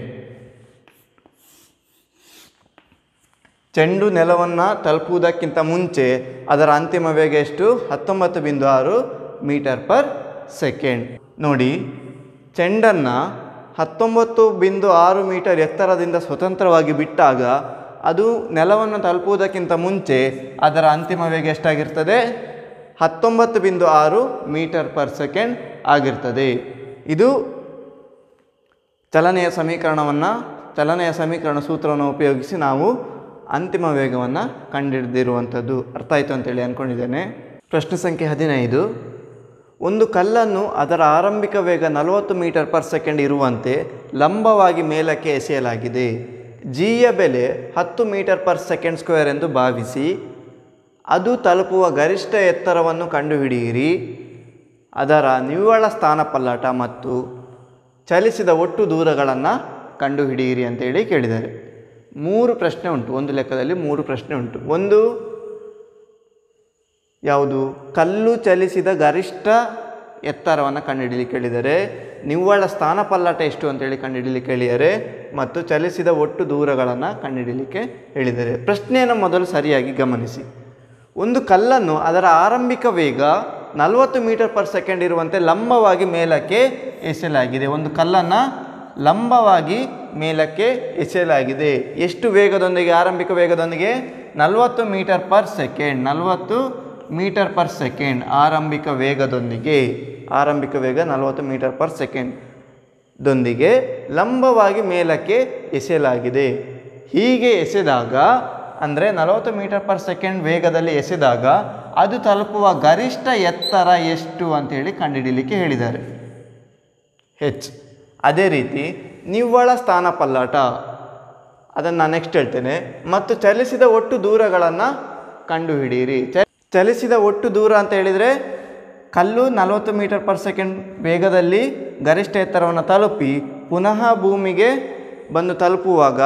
ಚೆಂಡು ನೆಲವನ್ನು ತಲುಪುವುದಕ್ಕಿಂತ ಮುಂಚೆ ಅದರ ಅಂತಿಮ ವೇಗ ಎಷ್ಟು ಹತ್ತೊಂಬತ್ತು ಬಿಂದು ಆರು ಮೀಟರ್ ಪರ್ ಸೆಕೆಂಡ್ ನೋಡಿ ಚೆಂಡನ್ನು ಹತ್ತೊಂಬತ್ತು ಬಿಂದು ಆರು ಮೀಟರ್ ಎತ್ತರದಿಂದ ಸ್ವತಂತ್ರವಾಗಿ ಬಿಟ್ಟಾಗ ಅದು ನೆಲವನ್ನು ತಲುಪುವುದಕ್ಕಿಂತ ಮುಂಚೆ ಅದರ ಅಂತಿಮ ವೇಗ ಎಷ್ಟಾಗಿರ್ತದೆ ಹತ್ತೊಂಬತ್ತು ಬಿಂದು ಆರು ಮೀಟರ್ ಪರ್ ಸೆಕೆಂಡ್ ಆಗಿರ್ತದೆ ಇದು ಚಲನೆಯ ಸಮೀಕರಣವನ್ನು ಚಲನೆಯ ಸಮೀಕರಣ ಸೂತ್ರವನ್ನು ಉಪಯೋಗಿಸಿ ನಾವು ಅಂತಿಮ ವೇಗವನ್ನು ಕಂಡುಹಿಡಿದಿರುವಂಥದ್ದು ಅರ್ಥ ಆಯಿತು ಅಂತೇಳಿ ಅಂದ್ಕೊಂಡಿದ್ದೇನೆ ಪ್ರಶ್ನೆ ಸಂಖ್ಯೆ ಹದಿನೈದು ಒಂದು ಕಲ್ಲನ್ನು ಅದರ ಆರಂಭಿಕ ವೇಗ ನಲವತ್ತು ಮೀಟರ್ ಪರ್ ಸೆಕೆಂಡ್ ಇರುವಂತೆ ಲಂಬವಾಗಿ ಮೇಲಕ್ಕೆ ಎಸೆಯಲಾಗಿದೆ ಜಿಯ ಬೆಲೆ ಹತ್ತು ಮೀಟರ್ ಪರ್ ಸೆಕೆಂಡ್ ಸ್ಕ್ವೇರ್ ಎಂದು ಭಾವಿಸಿ ಅದು ತಲುಪುವ ಗರಿಷ್ಠ ಎತ್ತರವನ್ನು ಕಂಡುಹಿಡಿಯಿರಿ ಅದರ ನಿವ್ವಳ ಸ್ಥಾನಪಲ್ಲಟ ಮತ್ತು ಚಲಿಸಿದ ಒಟ್ಟು ದೂರಗಳನ್ನು ಕಂಡುಹಿಡಿಯಿರಿ ಅಂತೇಳಿ ಕೇಳಿದ್ದಾರೆ ಮೂರು ಪ್ರಶ್ನೆ ಉಂಟು ಒಂದು ಲೆಕ್ಕದಲ್ಲಿ ಮೂರು ಪ್ರಶ್ನೆ ಉಂಟು ಒಂದು ಯಾವುದು ಕಲ್ಲು ಚಲಿಸಿದ ಗರಿಷ್ಠ ಎತ್ತರವನ್ನು ಕಂಡುಹಿಡಿಯಲಿಕ್ಕೆ ಹೇಳಿದ್ದಾರೆ ನಿವ್ವಳ ಸ್ಥಾನಪಲ್ಲಟ ಎಷ್ಟು ಅಂತೇಳಿ ಕಂಡುಹಿಡಿಯಲಿಕ್ಕೆ ಹೇಳಿದ್ದಾರೆ ಮತ್ತು ಚಲಿಸಿದ ಒಟ್ಟು ದೂರಗಳನ್ನು ಕಂಡುಹಿಡಿಯಲಿಕ್ಕೆ ಹೇಳಿದ್ದಾರೆ ಪ್ರಶ್ನೆಯನ್ನು ಮೊದಲು ಸರಿಯಾಗಿ ಗಮನಿಸಿ ಒಂದು ಕಲ್ಲನ್ನು ಅದರ ಆರಂಭಿಕ ವೇಗ ನಲವತ್ತು ಮೀಟರ್ ಪರ್ ಸೆಕೆಂಡ್ ಇರುವಂತೆ ಲಂಬವಾಗಿ ಮೇಲಕ್ಕೆ ಎಸೆಯಲಾಗಿದೆ ಒಂದು ಕಲ್ಲನ್ನು ಲಂಬವಾಗಿ ಮೇಲಕ್ಕೆ ಎಸೆಯಲಾಗಿದೆ ಎಷ್ಟು ವೇಗದೊಂದಿಗೆ ಆರಂಭಿಕ ವೇಗದೊಂದಿಗೆ ನಲವತ್ತು ಮೀಟರ್ ಪರ್ ಸೆಕೆಂಡ್ ನಲವತ್ತು ಮೀಟರ್ ಪರ್ ಸೆಕೆಂಡ್ ಆರಂಭಿಕ ವೇಗದೊಂದಿಗೆ ಆರಂಭಿಕ ವೇಗ ನಲವತ್ತು ಮೀಟರ್ ಪರ್ ಸೆಕೆಂಡ್ ದೊಂದಿಗೆ ಲಂಬವಾಗಿ ಮೇಲಕ್ಕೆ ಎಸೆಯಲಾಗಿದೆ ಹೀಗೆ ಎಸೆದಾಗ ಅಂದರೆ ನಲವತ್ತು ಮೀಟರ್ ಪರ್ ಸೆಕೆಂಡ್ ವೇಗದಲ್ಲಿ ಎಸೆದಾಗ ಅದು ತಲುಪುವ ಗರಿಷ್ಠ ಎತ್ತರ ಎಷ್ಟು ಅಂತೇಳಿ ಕಂಡುಹಿಡಿಯಲಿಕ್ಕೆ ಹೇಳಿದ್ದಾರೆ ಹೆಚ್ ಅದೇ ರೀತಿ ನಿವ್ವಳ ಸ್ಥಾನಪಲ್ಲಟ ಅದನ್ನು ನಾನು ನೆಕ್ಸ್ಟ್ ಹೇಳ್ತೇನೆ ಮತ್ತು ಚಲಿಸಿದ ಒಟ್ಟು ದೂರಗಳನ್ನು ಕಂಡುಹಿಡಿಯಿರಿ ಚ ಚಲಿಸಿದ ಒಟ್ಟು ದೂರ ಅಂತ ಹೇಳಿದರೆ ಕಲ್ಲು ನಲವತ್ತು ಮೀಟರ್ ಪರ್ ಸೆಕೆಂಡ್ ವೇಗದಲ್ಲಿ ಗರಿಷ್ಠ ಎತ್ತರವನ್ನು ತಲುಪಿ ಪುನಃ ಭೂಮಿಗೆ ಬಂದು ತಲುಪುವಾಗ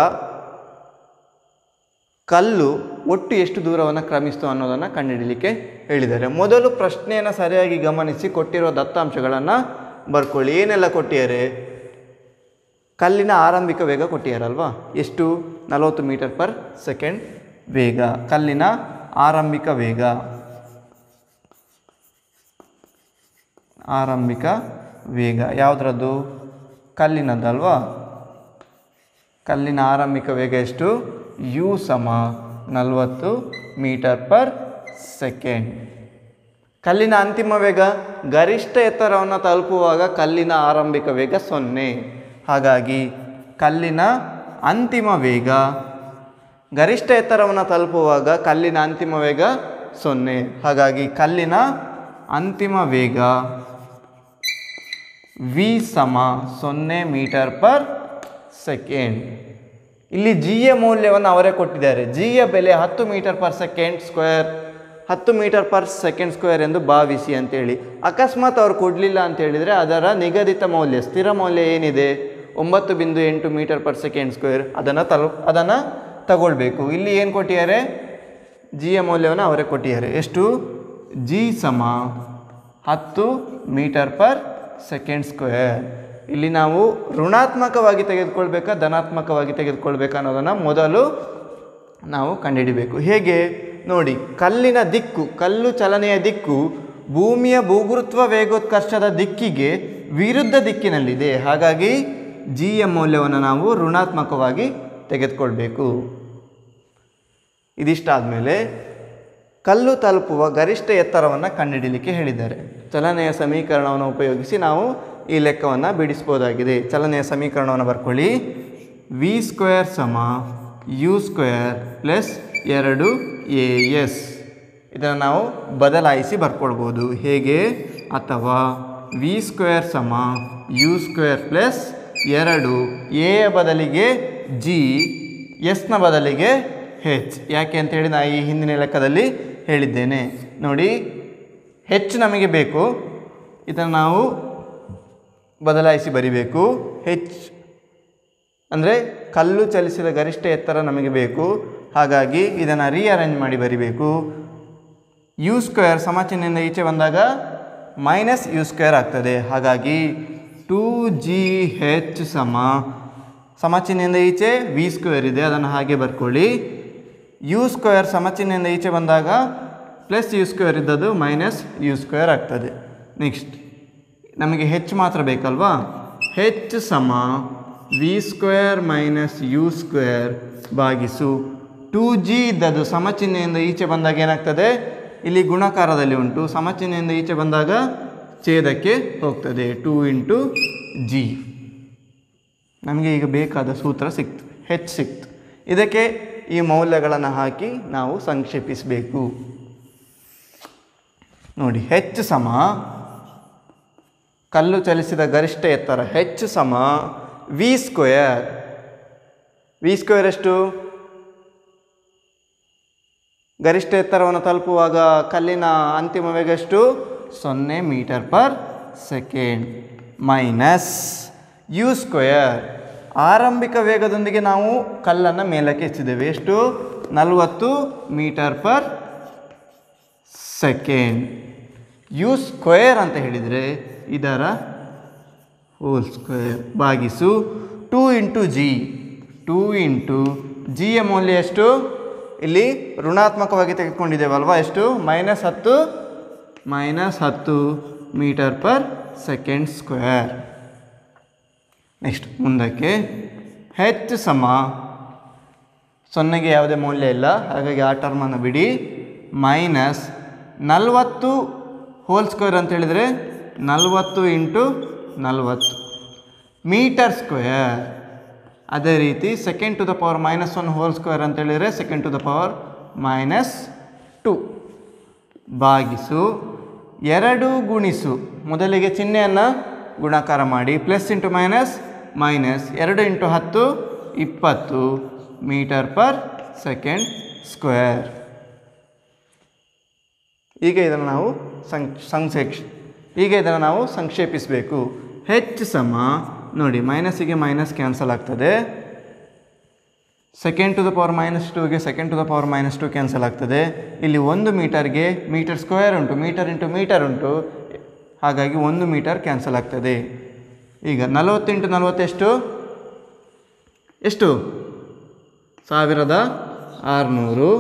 ಕಲ್ಲು ಒಟ್ಟು ಎಷ್ಟು ದೂರವನ್ನು ಕ್ರಮಿಸ್ತು ಅನ್ನೋದನ್ನು ಕಂಡುಹಿಡಲಿಕ್ಕೆ ಹೇಳಿದ್ದಾರೆ ಮೊದಲು ಪ್ರಶ್ನೆಯನ್ನು ಸರಿಯಾಗಿ ಗಮನಿಸಿ ಕೊಟ್ಟಿರೋ ದತ್ತಾಂಶಗಳನ್ನು ಬರ್ಕೊಳ್ಳಿ ಏನೆಲ್ಲ ಕೊಟ್ಟಿದ್ದಾರೆ ಕಲ್ಲಿನ ಆರಂಭಿಕ ವೇಗ ಕೊಟ್ಟಿದ್ದಾರಲ್ವಾ ಎಷ್ಟು ನಲವತ್ತು ಮೀಟರ್ ಪರ್ ಸೆಕೆಂಡ್ ವೇಗ ಕಲ್ಲಿನ ಆರಂಭಿಕ ವೇಗ ಆರಂಭಿಕ ವೇಗ ಯಾವುದ್ರದ್ದು ಕಲ್ಲಿನದ್ದಲ್ವಾ ಕಲ್ಲಿನ ಆರಂಭಿಕ ವೇಗ ಎಷ್ಟು ಯು ಸಮ ನಲವತ್ತು ಮೀಟರ್ ಪರ್ ಸೆಕೆಂಡ್ ಕಲ್ಲಿನ ಅಂತಿಮ ವೇಗ ಗರಿಷ್ಠ ಎತ್ತರವನ್ನು ತಲುಪುವಾಗ ಕಲ್ಲಿನ ಆರಂಭಿಕ ವೇಗ ಸೊನ್ನೆ ಹಾಗಾಗಿ ಕಲ್ಲಿನ ಅಂತಿಮ ವೇಗ ಗರಿಷ್ಠ ಎತ್ತರವನ್ನು ತಲುಪುವಾಗ ಕಲ್ಲಿನ ಅಂತಿಮ ವೇಗ ಸೊನ್ನೆ ಹಾಗಾಗಿ ಕಲ್ಲಿನ ಅಂತಿಮ ವೇಗ ವಿ ಸಮ ಸೊನ್ನೆ ಮೀಟರ್ ಪರ್ ಸೆಕೆಂಡ್ ಇಲ್ಲಿ ಜಿಯ ಮೌಲ್ಯವನ್ನು ಅವರೇ ಕೊಟ್ಟಿದ್ದಾರೆ ಜಿಯ ಬೆಲೆ ಹತ್ತು ಮೀಟರ್ ಪರ್ ಸೆಕೆಂಡ್ ಸ್ಕ್ವೇರ್ ಹತ್ತು ಮೀಟರ್ ಪರ್ ಸೆಕೆಂಡ್ ಸ್ಕ್ವೇರ್ ಎಂದು ಭಾವಿಸಿ ಅಂತೇಳಿ ಅಕಸ್ಮಾತ್ ಅವ್ರು ಕೊಡಲಿಲ್ಲ ಅಂತ ಹೇಳಿದರೆ ಅದರ ನಿಗದಿತ ಮೌಲ್ಯ ಸ್ಥಿರ ಮೌಲ್ಯ ಏನಿದೆ ಒಂಬತ್ತು ಬಿಂದು ಎಂಟು ಮೀಟರ್ ಪರ್ ಸೆಕೆಂಡ್ ಸ್ಕ್ವೇರ್ ಅದನ್ನು ತಲು ಅದನ್ನು ತಗೊಳ್ಬೇಕು ಇಲ್ಲಿ ಏನು ಕೊಟ್ಟಿದ್ದಾರೆ ಜಿಯ ಮೌಲ್ಯವನ್ನು ಅವರೇ ಕೊಟ್ಟಿದ್ದಾರೆ ಎಷ್ಟು ಜಿ ಸಮ ಹತ್ತು ಮೀಟರ್ ಪರ್ ಸೆಕೆಂಡ್ ಸ್ಕ್ವೇರ್ ಇಲ್ಲಿ ನಾವು ಋಣಾತ್ಮಕವಾಗಿ ತೆಗೆದುಕೊಳ್ಬೇಕಾ ಧನಾತ್ಮಕವಾಗಿ ತೆಗೆದುಕೊಳ್ಬೇಕಾ ಅನ್ನೋದನ್ನು ಮೊದಲು ನಾವು ಕಂಡುಹಿಡಿಬೇಕು ಹೇಗೆ ನೋಡಿ ಕಲ್ಲಿನ ದಿಕ್ಕು ಕಲ್ಲು ಚಲನೆಯ ದಿಕ್ಕು ಭೂಮಿಯ ಭೂಗುರುತ್ವ ವೇಗೋತ್ಕರ್ಷದ ದಿಕ್ಕಿಗೆ ವಿರುದ್ಧ ದಿಕ್ಕಿನಲ್ಲಿದೆ ಹಾಗಾಗಿ ಜಿ ಯ ಮೌಲ್ಯವನ್ನು ನಾವು ಋಣಾತ್ಮಕವಾಗಿ ತೆಗೆದುಕೊಳ್ಬೇಕು ಇದಿಷ್ಟಾದಮೇಲೆ ಕಲ್ಲು ತಲುಪುವ ಗರಿಷ್ಠ ಎತ್ತರವನ್ನು ಕಂಡುಹಿಡಲಿಕ್ಕೆ ಹೇಳಿದ್ದಾರೆ ಚಲನೆಯ ಸಮೀಕರಣವನ್ನು ಉಪಯೋಗಿಸಿ ನಾವು ಈ ಲೆಕ್ಕವನ್ನು ಬಿಡಿಸ್ಬೋದಾಗಿದೆ ಚಲನೆಯ ಸಮೀಕರಣವನ್ನು ಬರ್ಕೊಳ್ಳಿ ವಿ ಸ್ಕ್ವೇರ್ ಸಮ ಯು ಸ್ಕ್ವೇರ್ ಪ್ಲಸ್ ಎರಡು ಎ ಎಸ್ ಇದನ್ನು ನಾವು ಬದಲಾಯಿಸಿ ಬರ್ಕೊಳ್ಬೋದು ಹೇಗೆ ಅಥವಾ ವಿ ಸ್ಕ್ವೇರ್ ಸಮ ಯು ಸ್ಕ್ವೇರ್ ಪ್ಲಸ್ ಎರಡು ಎಯ ಬದಲಿಗೆ ಜಿ ಎಸ್ನ ಬದಲಿಗೆ ಹೆಚ್ ಯಾಕೆ ಅಂತೇಳಿ ನಾ ಈ ಹಿಂದಿನ ಲೆಕ್ಕದಲ್ಲಿ ಹೇಳಿದ್ದೇನೆ ನೋಡಿ ಹೆಚ್ಚು ನಮಗೆ ಬೇಕು ಇದನ್ನು ನಾವು ಬದಲಾಯಿಸಿ ಬರಿಬೇಕು ಹೆಚ್ ಅಂದರೆ ಕಲ್ಲು ಚಲಿಸಿದ ಗರಿಷ್ಠ ಎತ್ತರ ನಮಗೆ ಬೇಕು ಹಾಗಾಗಿ ಇದನ್ನು ರೀಅರೇಂಜ್ ಮಾಡಿ ಬರಿಬೇಕು ಯು ಸ್ಕ್ವೇರ್ ಸಮಚಿಹ್ನೆಯಿಂದ ಈಚೆ ಬಂದಾಗ ಮೈನಸ್ ಯು ಸ್ಕ್ವೇರ್ ಆಗ್ತದೆ ಹಾಗಾಗಿ ಟೂ ಜಿ ಹೆಚ್ ಸಮ ಸಮಚಿಹ್ನೆಯಿಂದ ಈಚೆ ವಿ ಸ್ಕ್ವೇರ್ ಇದೆ ಅದನ್ನು ಹಾಗೆ ಬರ್ಕೊಳ್ಳಿ ಯು ಸ್ಕ್ವೇರ್ ಸಮಚಿಹ್ನೆಯಿಂದ ಈಚೆ ಬಂದಾಗ ಪ್ಲಸ್ ಯು ಸ್ಕ್ವೇರ್ ಇದ್ದದ್ದು ಮೈನಸ್ ಯು ಸ್ಕ್ವೇರ್ ಆಗ್ತದೆ ನೆಕ್ಸ್ಟ್ ನಮಗೆ ಹೆಚ್ಚು ಮಾತ್ರ ಬೇಕಲ್ವಾ ಹೆಚ್ಚು ಸಮ v square minus u square ಭಾಗಿಸು ಟೂ ಜಿ ಇದ್ದದ್ದು ಸಮಚಿಹ್ನೆಯಿಂದ ಈಚೆ ಬಂದಾಗ ಏನಾಗ್ತದೆ ಇಲ್ಲಿ ಗುಣಾಕಾರದಲ್ಲಿ ಉಂಟು ಸಮಚಿಹ್ನೆಯಿಂದ ಈಚೆ ಬಂದಾಗ ಛೇದಕ್ಕೆ ಹೋಗ್ತದೆ ಟೂ ಇಂಟು ಜಿ ನಮಗೆ ಈಗ ಬೇಕಾದ ಸೂತ್ರ ಸಿಕ್ತು ಹೆಚ್ಚು ಸಿಕ್ತು ಇದಕ್ಕೆ ಈ ಮೌಲ್ಯಗಳನ್ನು ಹಾಕಿ ನಾವು ಸಂಕ್ಷೇಪಿಸಬೇಕು ನೋಡಿ ಹೆಚ್ಚು ಸಮ ಕಲ್ಲು ಚಲಿಸಿದ ಗರಿಷ್ಠ ಎತ್ತರ ಹೆಚ್ಚು ಸಮ ವಿ ಸ್ಕ್ವೇರ್ ವಿ ಸ್ಕ್ವೇರ್ ಎಷ್ಟು ಗರಿಷ್ಠ ಎತ್ತರವನ್ನು ತಲುಪುವಾಗ ಕಲ್ಲಿನ ಅಂತಿಮ ವೇಗ ಎಷ್ಟು ಸೊನ್ನೆ metre per second minus u square ಆರಂಭಿಕ ವೇಗದೊಂದಿಗೆ ನಾವು ಕಲ್ಲನ್ನು ಮೇಲಕ್ಕೆ ಎತ್ತಿದ್ದೇವೆ ಎಷ್ಟು ನಲವತ್ತು metre per second u square ಅಂತ ಹೇಳಿದರೆ ಇದರ ಹೋಲ್ ಸ್ಕ್ವೇರ್ ಭಾಗಿಸು two into g two into ಜಿಯ ಮೌಲ್ಯ ಎಷ್ಟು ಇಲ್ಲಿ ಋಣಾತ್ಮಕವಾಗಿ ತೆಗೆದುಕೊಂಡಿದ್ದೇವಲ್ವಾ ಎಷ್ಟು ಮೈನಸ್ ಹತ್ತು ಮೈನಸ್ ಹತ್ತು metre per second square next ಮುಂದಕ್ಕೆ ಹೆಚ್ಚು ಸಮ ಸೊನ್ನೆಗೆ ಯಾವುದೇ ಮೌಲ್ಯ ಇಲ್ಲ ಹಾಗಾಗಿ ಆ ಟರ್ಮನ್ನು ಬಿಡಿ ಮೈನಸ್ ನಲವತ್ತು ಹೋಲ್ ಸ್ಕ್ವೇರ್ ಅಂತ ಹೇಳಿದರೆ ನಲವತ್ತು ಇಂಟು ನಲವತ್ತು ಮೀಟರ್ ಸ್ಕ್ವೇರ್ ಅದೇ ರೀತಿ second to the power minus one whole square ಅಂತ ಹೇಳಿದರೆ second to the power minus two ಭಾಗಿಸು ಎರಡು ಗುಣಿಸು ಮೊದಲಿಗೆ ಚಿಹ್ನೆಯನ್ನು ಗುಣಾಕಾರ ಮಾಡಿ ಪ್ಲಸ್ ಇಂಟು ಮೈನಸ್ ಮೈನಸ್ ಎರಡು ಇಂಟು ಹತ್ತು ಇಪ್ಪತ್ತು ಮೀಟರ್ ಪರ್ ಸೆಕೆಂಡ್ ಸ್ಕ್ವೇರ್ ಈಗ ಇದನ್ನು ನಾವು ಸಂ ಸಂಕ್ಷೇಕ್ಷ ಈಗ ಇದನ್ನು ನಾವು ಸಂಕ್ಷೇಪಿಸಬೇಕು ಹೆಚ್ಚು ಸಮ ನೋಡಿ ಮೈನಸ್ಸಿಗೆ ಮೈನಸ್ ಕ್ಯಾನ್ಸಲ್ ಆಗ್ತದೆ second to the power minus ಟೂಗೆ second to the power minus two cancel ಆಗ್ತದೆ ಇಲ್ಲಿ ಒಂದು ಮೀಟರ್ಗೆ ಮೀಟರ್ ಸ್ಕ್ವೇರ್ ಉಂಟು ಮೀಟರ್ ಇಂಟು ಮೀಟರ್ ಉಂಟು ಹಾಗಾಗಿ ಒಂದು ಮೀಟರ್ ಕ್ಯಾನ್ಸಲ್ ಆಗ್ತದೆ ಈಗ ನಲವತ್ತು ಇಂಟು ನಲವತ್ತೆಷ್ಟು ಎಷ್ಟು ಸಾವಿರದ ಆರುನೂರು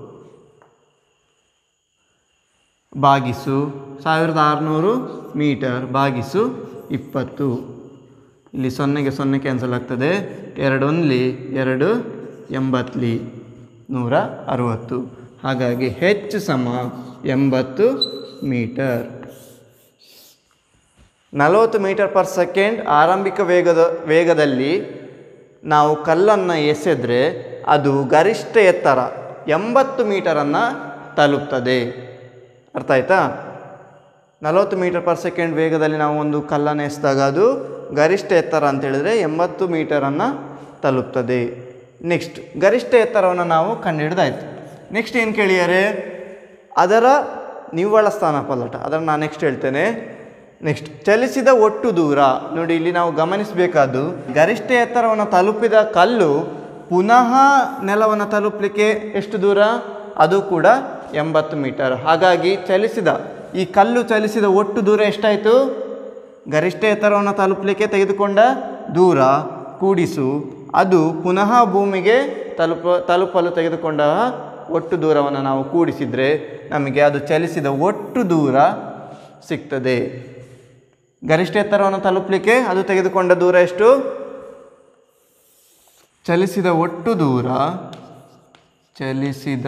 ಭಾಗಿಸು ಸಾವಿರದ ಆರುನೂರು ಮೀಟರ್ ಭಾಗಿಸು ಇಪ್ಪತ್ತು ಇಲ್ಲಿ ಸೊನ್ನೆಗೆ ಸೊನ್ನೆ ಕ್ಯಾನ್ಸಲ್ ಆಗ್ತದೆ ಎರಡೊಂದ್ಲಿ ಎರಡು ಎಂಬತ್ತಲಿ ನೂರ ಅರುವತ್ತು ಹಾಗಾಗಿ ಹೆಚ್ಚು ಸಮ ಎಂಬತ್ತು ಮೀಟರ್ ನಲವತ್ತು ಮೀಟರ್ ಪರ್ ಸೆಕೆಂಡ್ ಆರಂಭಿಕ ವೇಗದ ವೇಗದಲ್ಲಿ ನಾವು ಕಲ್ಲನ್ನು ಎಸೆದ್ರೆ ಅದು ಗರಿಷ್ಠ ಎತ್ತರ ಎಂಬತ್ತು ಮೀಟರನ್ನು ತಲುಪ್ತದೆ ಅರ್ಥ ಆಯ್ತಾ ನಲವತ್ತು ಮೀಟರ್ ಪರ್ ಸೆಕೆಂಡ್ ವೇಗದಲ್ಲಿ ನಾವು ಒಂದು ಕಲ್ಲನ್ನು ಎಸೆದಾಗ ಅದು ಗರಿಷ್ಠ ಎತ್ತರ ಅಂತ ಹೇಳಿದರೆ ಎಂಬತ್ತು ಮೀಟರನ್ನು ತಲುಪ್ತದೆ ನೆಕ್ಸ್ಟ್ ಗರಿಷ್ಠ ಎತ್ತರವನ್ನು ನಾವು ಕಂಡುಹಿಡ್ದಾಯ್ತು ನೆಕ್ಸ್ಟ್ ಏನು ಕೇಳಿದ್ದಾರೆ ಅದರ ನಿವ್ವಳ ಸ್ಥಾನ ಪಲ್ಲಟ ಅದನ್ನು ನಾನು ನೆಕ್ಸ್ಟ್ ಹೇಳ್ತೇನೆ ನೆಕ್ಸ್ಟ್ ಚಲಿಸಿದ ಒಟ್ಟು ದೂರ ನೋಡಿ ಇಲ್ಲಿ ನಾವು ಗಮನಿಸಬೇಕಾದ್ದು ಗರಿಷ್ಠ ಎತ್ತರವನ್ನು ತಲುಪಿದ ಕಲ್ಲು ಪುನಃ ನೆಲವನ್ನು ತಲುಪಲಿಕ್ಕೆ ಎಷ್ಟು ದೂರ ಅದು ಕೂಡ ಎಂಬತ್ತು ಮೀಟರ್ ಹಾಗಾಗಿ ಚಲಿಸಿದ ಈ ಕಲ್ಲು ಚಲಿಸಿದ ಒಟ್ಟು ದೂರ ಎಷ್ಟಾಯಿತು ಗರಿಷ್ಠ ಎತ್ತರವನ್ನು ತಲುಪಲಿಕ್ಕೆ ತೆಗೆದುಕೊಂಡ ದೂರ ಕೂಡಿಸು ಅದು ಪುನಃ ಭೂಮಿಗೆ ತಲುಪ ತಲುಪಲು ತೆಗೆದುಕೊಂಡ ಒಟ್ಟು ದೂರವನ್ನು ನಾವು ಕೂಡಿಸಿದರೆ ನಮಗೆ ಅದು ಚಲಿಸಿದ ಒಟ್ಟು ದೂರ ಸಿಗ್ತದೆ ಗರಿಷ್ಠ ಎತ್ತರವನ್ನು ತಲುಪಲಿಕ್ಕೆ ಅದು ತೆಗೆದುಕೊಂಡ ದೂರ ಎಷ್ಟು ಚಲಿಸಿದ ಒಟ್ಟು ದೂರ ಚಲಿಸಿದ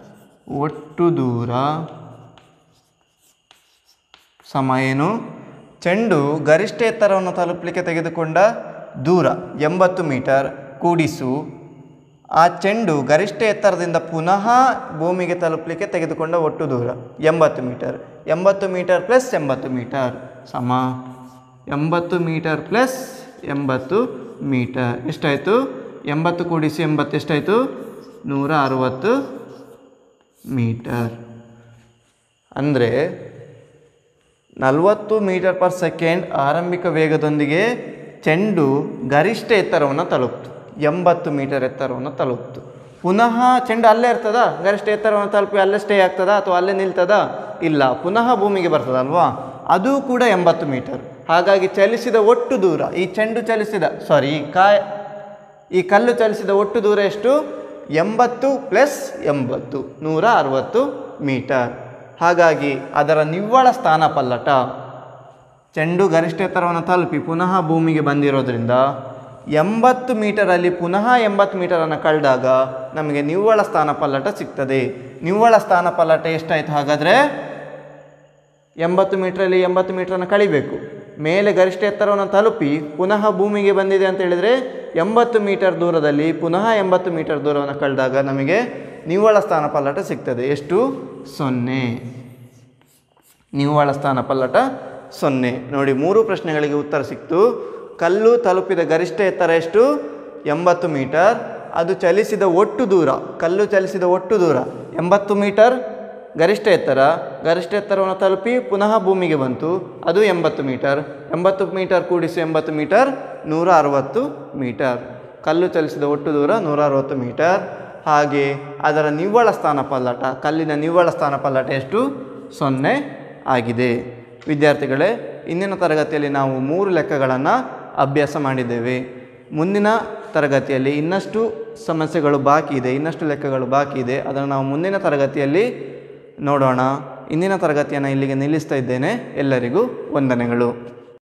ಒಟ್ಟು ದೂರ ಸಮ ಏನು ಚೆಂಡು ಗರಿಷ್ಠ ಎತ್ತರವನ್ನು ತಲುಪಲಿಕ್ಕೆ ತೆಗೆದುಕೊಂಡ ದೂರ ಎಂಬತ್ತು ಮೀಟರ್ ಕೂಡಿಸು ಆ ಚೆಂಡು ಗರಿಷ್ಠ ಎತ್ತರದಿಂದ ಪುನಃ ಭೂಮಿಗೆ ತಲುಪಲಿಕ್ಕೆ ತೆಗೆದುಕೊಂಡ ಒಟ್ಟು ದೂರ ಎಂಬತ್ತು ಮೀಟರ್ ಎಂಬತ್ತು ಮೀಟರ್ ಪ್ಲಸ್ ಎಂಬತ್ತು ಮೀಟರ್ ಸಮ ಎಂಬತ್ತು ಮೀಟರ್ ಪ್ಲಸ್ ಎಂಬತ್ತು ಮೀಟರ್ ಎಷ್ಟಾಯಿತು ಎಂಬತ್ತು ಕೂಡಿಸಿ ಎಂಬತ್ತು ಎಷ್ಟಾಯಿತು ನೂರ ಅರುವತ್ತು ಮೀಟರ್ ಅಂದರೆ ನಲವತ್ತು ಮೀಟರ್ ಪರ್ ಸೆಕೆಂಡ್ ಆರಂಭಿಕ ವೇಗದೊಂದಿಗೆ ಚೆಂಡು ಗರಿಷ್ಠ ಎತ್ತರವನ್ನು ತಲುಪ್ತು ಎಂಬತ್ತು ಮೀಟರ್ ಎತ್ತರವನ್ನು ತಲುಪ್ತು ಪುನಃ ಚೆಂಡು ಅಲ್ಲೇ ಇರ್ತದಾ ಗರಿಷ್ಠ ಎತ್ತರವನ್ನು ತಲುಪಿ ಅಲ್ಲೇ ಸ್ಟೇ ಆಗ್ತದಾ ಅಥವಾ ಅಲ್ಲೇ ನಿಲ್ತದಾ ಇಲ್ಲ ಪುನಃ ಭೂಮಿಗೆ ಬರ್ತದಲ್ವಾ ಅದು ಕೂಡ ಎಂಬತ್ತು ಮೀಟರ್ ಹಾಗಾಗಿ ಚಲಿಸಿದ ಒಟ್ಟು ದೂರ ಈ ಚೆಂಡು ಚಲಿಸಿದ ಸಾರಿ ಈ ಕಾಯ್ ಈ ಕಲ್ಲು ಚಲಿಸಿದ ಒಟ್ಟು ದೂರ ಎಷ್ಟು ಎಂಬತ್ತು ಪ್ಲಸ್ ಎಂಬತ್ತು ನೂರ ಅರವತ್ತು ಮೀಟರ್ ಹಾಗಾಗಿ ಅದರ ನಿವ್ವಳ ಸ್ಥಾನ ಪಲ್ಲಟ ಚೆಂಡು ಗರಿಷ್ಠ ಎತ್ತರವನ್ನು ತಲುಪಿ ಪುನಃ ಭೂಮಿಗೆ ಬಂದಿರೋದ್ರಿಂದ ಎಂಬತ್ತು ಮೀಟರಲ್ಲಿ ಪುನಃ ಎಂಬತ್ತು ಮೀಟರನ್ನು ಕಳೆದಾಗ ನಮಗೆ ನಿವ್ವಳ ಸ್ಥಾನ ಪಲ್ಲಟ ಸಿಗ್ತದೆ ನಿವ್ವಳ ಸ್ಥಾನ ಪಲ್ಲಟ ಎಷ್ಟಾಯಿತು ಹಾಗಾದರೆ ಎಂಬತ್ತು ಮೀಟ್ರಲ್ಲಿ ಎಂಬತ್ತು ಮೀಟ್ರನ್ನು ಕಳಿಬೇಕು ಮೇಲೆ ಗರಿಷ್ಠ ಎತ್ತರವನ್ನು ತಲುಪಿ ಪುನಃ ಭೂಮಿಗೆ ಬಂದಿದೆ ಅಂತ ಹೇಳಿದರೆ ಎಂಬತ್ತು ಮೀಟರ್ ದೂರದಲ್ಲಿ ಪುನಃ ಎಂಬತ್ತು ಮೀಟರ್ ದೂರವನ್ನು ಕಳೆದಾಗ ನಮಗೆ ನಿವ್ವಳ ಸ್ಥಾನ ಪಲ್ಲಟ ಸಿಗ್ತದೆ ಎಷ್ಟು ಸೊನ್ನೆ ನಿವ್ವಳ ಸ್ಥಾನ ಪಲ್ಲಟ ಸೊನ್ನೆ ನೋಡಿ ಮೂರು ಪ್ರಶ್ನೆಗಳಿಗೆ ಉತ್ತರ ಸಿಕ್ತು ಕಲ್ಲು ತಲುಪಿದ ಗರಿಷ್ಠ ಎತ್ತರ ಎಷ್ಟು ಎಂಬತ್ತು ಮೀಟರ್ ಅದು ಚಲಿಸಿದ ಒಟ್ಟು ದೂರ ಕಲ್ಲು ಚಲಿಸಿದ ಒಟ್ಟು ದೂರ ಎಂಬತ್ತು ಮೀಟರ್ ಗರಿಷ್ಠ ಎತ್ತರ ಗರಿಷ್ಠ ಎತ್ತರವನ್ನು ತಲುಪಿ ಪುನಃ ಭೂಮಿಗೆ ಬಂತು ಅದು ಎಂಬತ್ತು ಮೀಟರ್ ಎಂಬತ್ತು ಮೀಟರ್ ಕೂಡಿಸಿ ಎಂಬತ್ತು ಮೀಟರ್ ನೂರ ಅರವತ್ತು ಮೀಟರ್ ಕಲ್ಲು ಚಲಿಸಿದ ಒಟ್ಟು ದೂರ ನೂರ ಅರವತ್ತು ಮೀಟರ್ ಹಾಗೆ ಅದರ ನಿವ್ವಳ ಸ್ಥಾನ ಪಲ್ಲಟ ಕಲ್ಲಿನ ನಿವ್ವಳ ಸ್ಥಾನ ಪಲ್ಲಟ ಎಷ್ಟು ಸೊನ್ನೆ ಆಗಿದೆ ವಿದ್ಯಾರ್ಥಿಗಳೇ ಇಂದಿನ ತರಗತಿಯಲ್ಲಿ ನಾವು ಮೂರು ಲೆಕ್ಕಗಳನ್ನು ಅಭ್ಯಾಸ ಮಾಡಿದ್ದೇವೆ ಮುಂದಿನ ತರಗತಿಯಲ್ಲಿ ಇನ್ನಷ್ಟು ಸಮಸ್ಯೆಗಳು ಬಾಕಿ ಇದೆ ಇನ್ನಷ್ಟು ಲೆಕ್ಕಗಳು ಬಾಕಿ ಇದೆ ಅದನ್ನು ನಾವು ಮುಂದಿನ ತರಗತಿಯಲ್ಲಿ ನೋಡೋಣ ಇಂದಿನ ತರಗತಿಯನ್ನು ಇಲ್ಲಿಗೆ ನಿಲ್ಲಿಸ್ತಾ ಇದ್ದೇನೆ ಎಲ್ಲರಿಗೂ ವಂದನೆಗಳು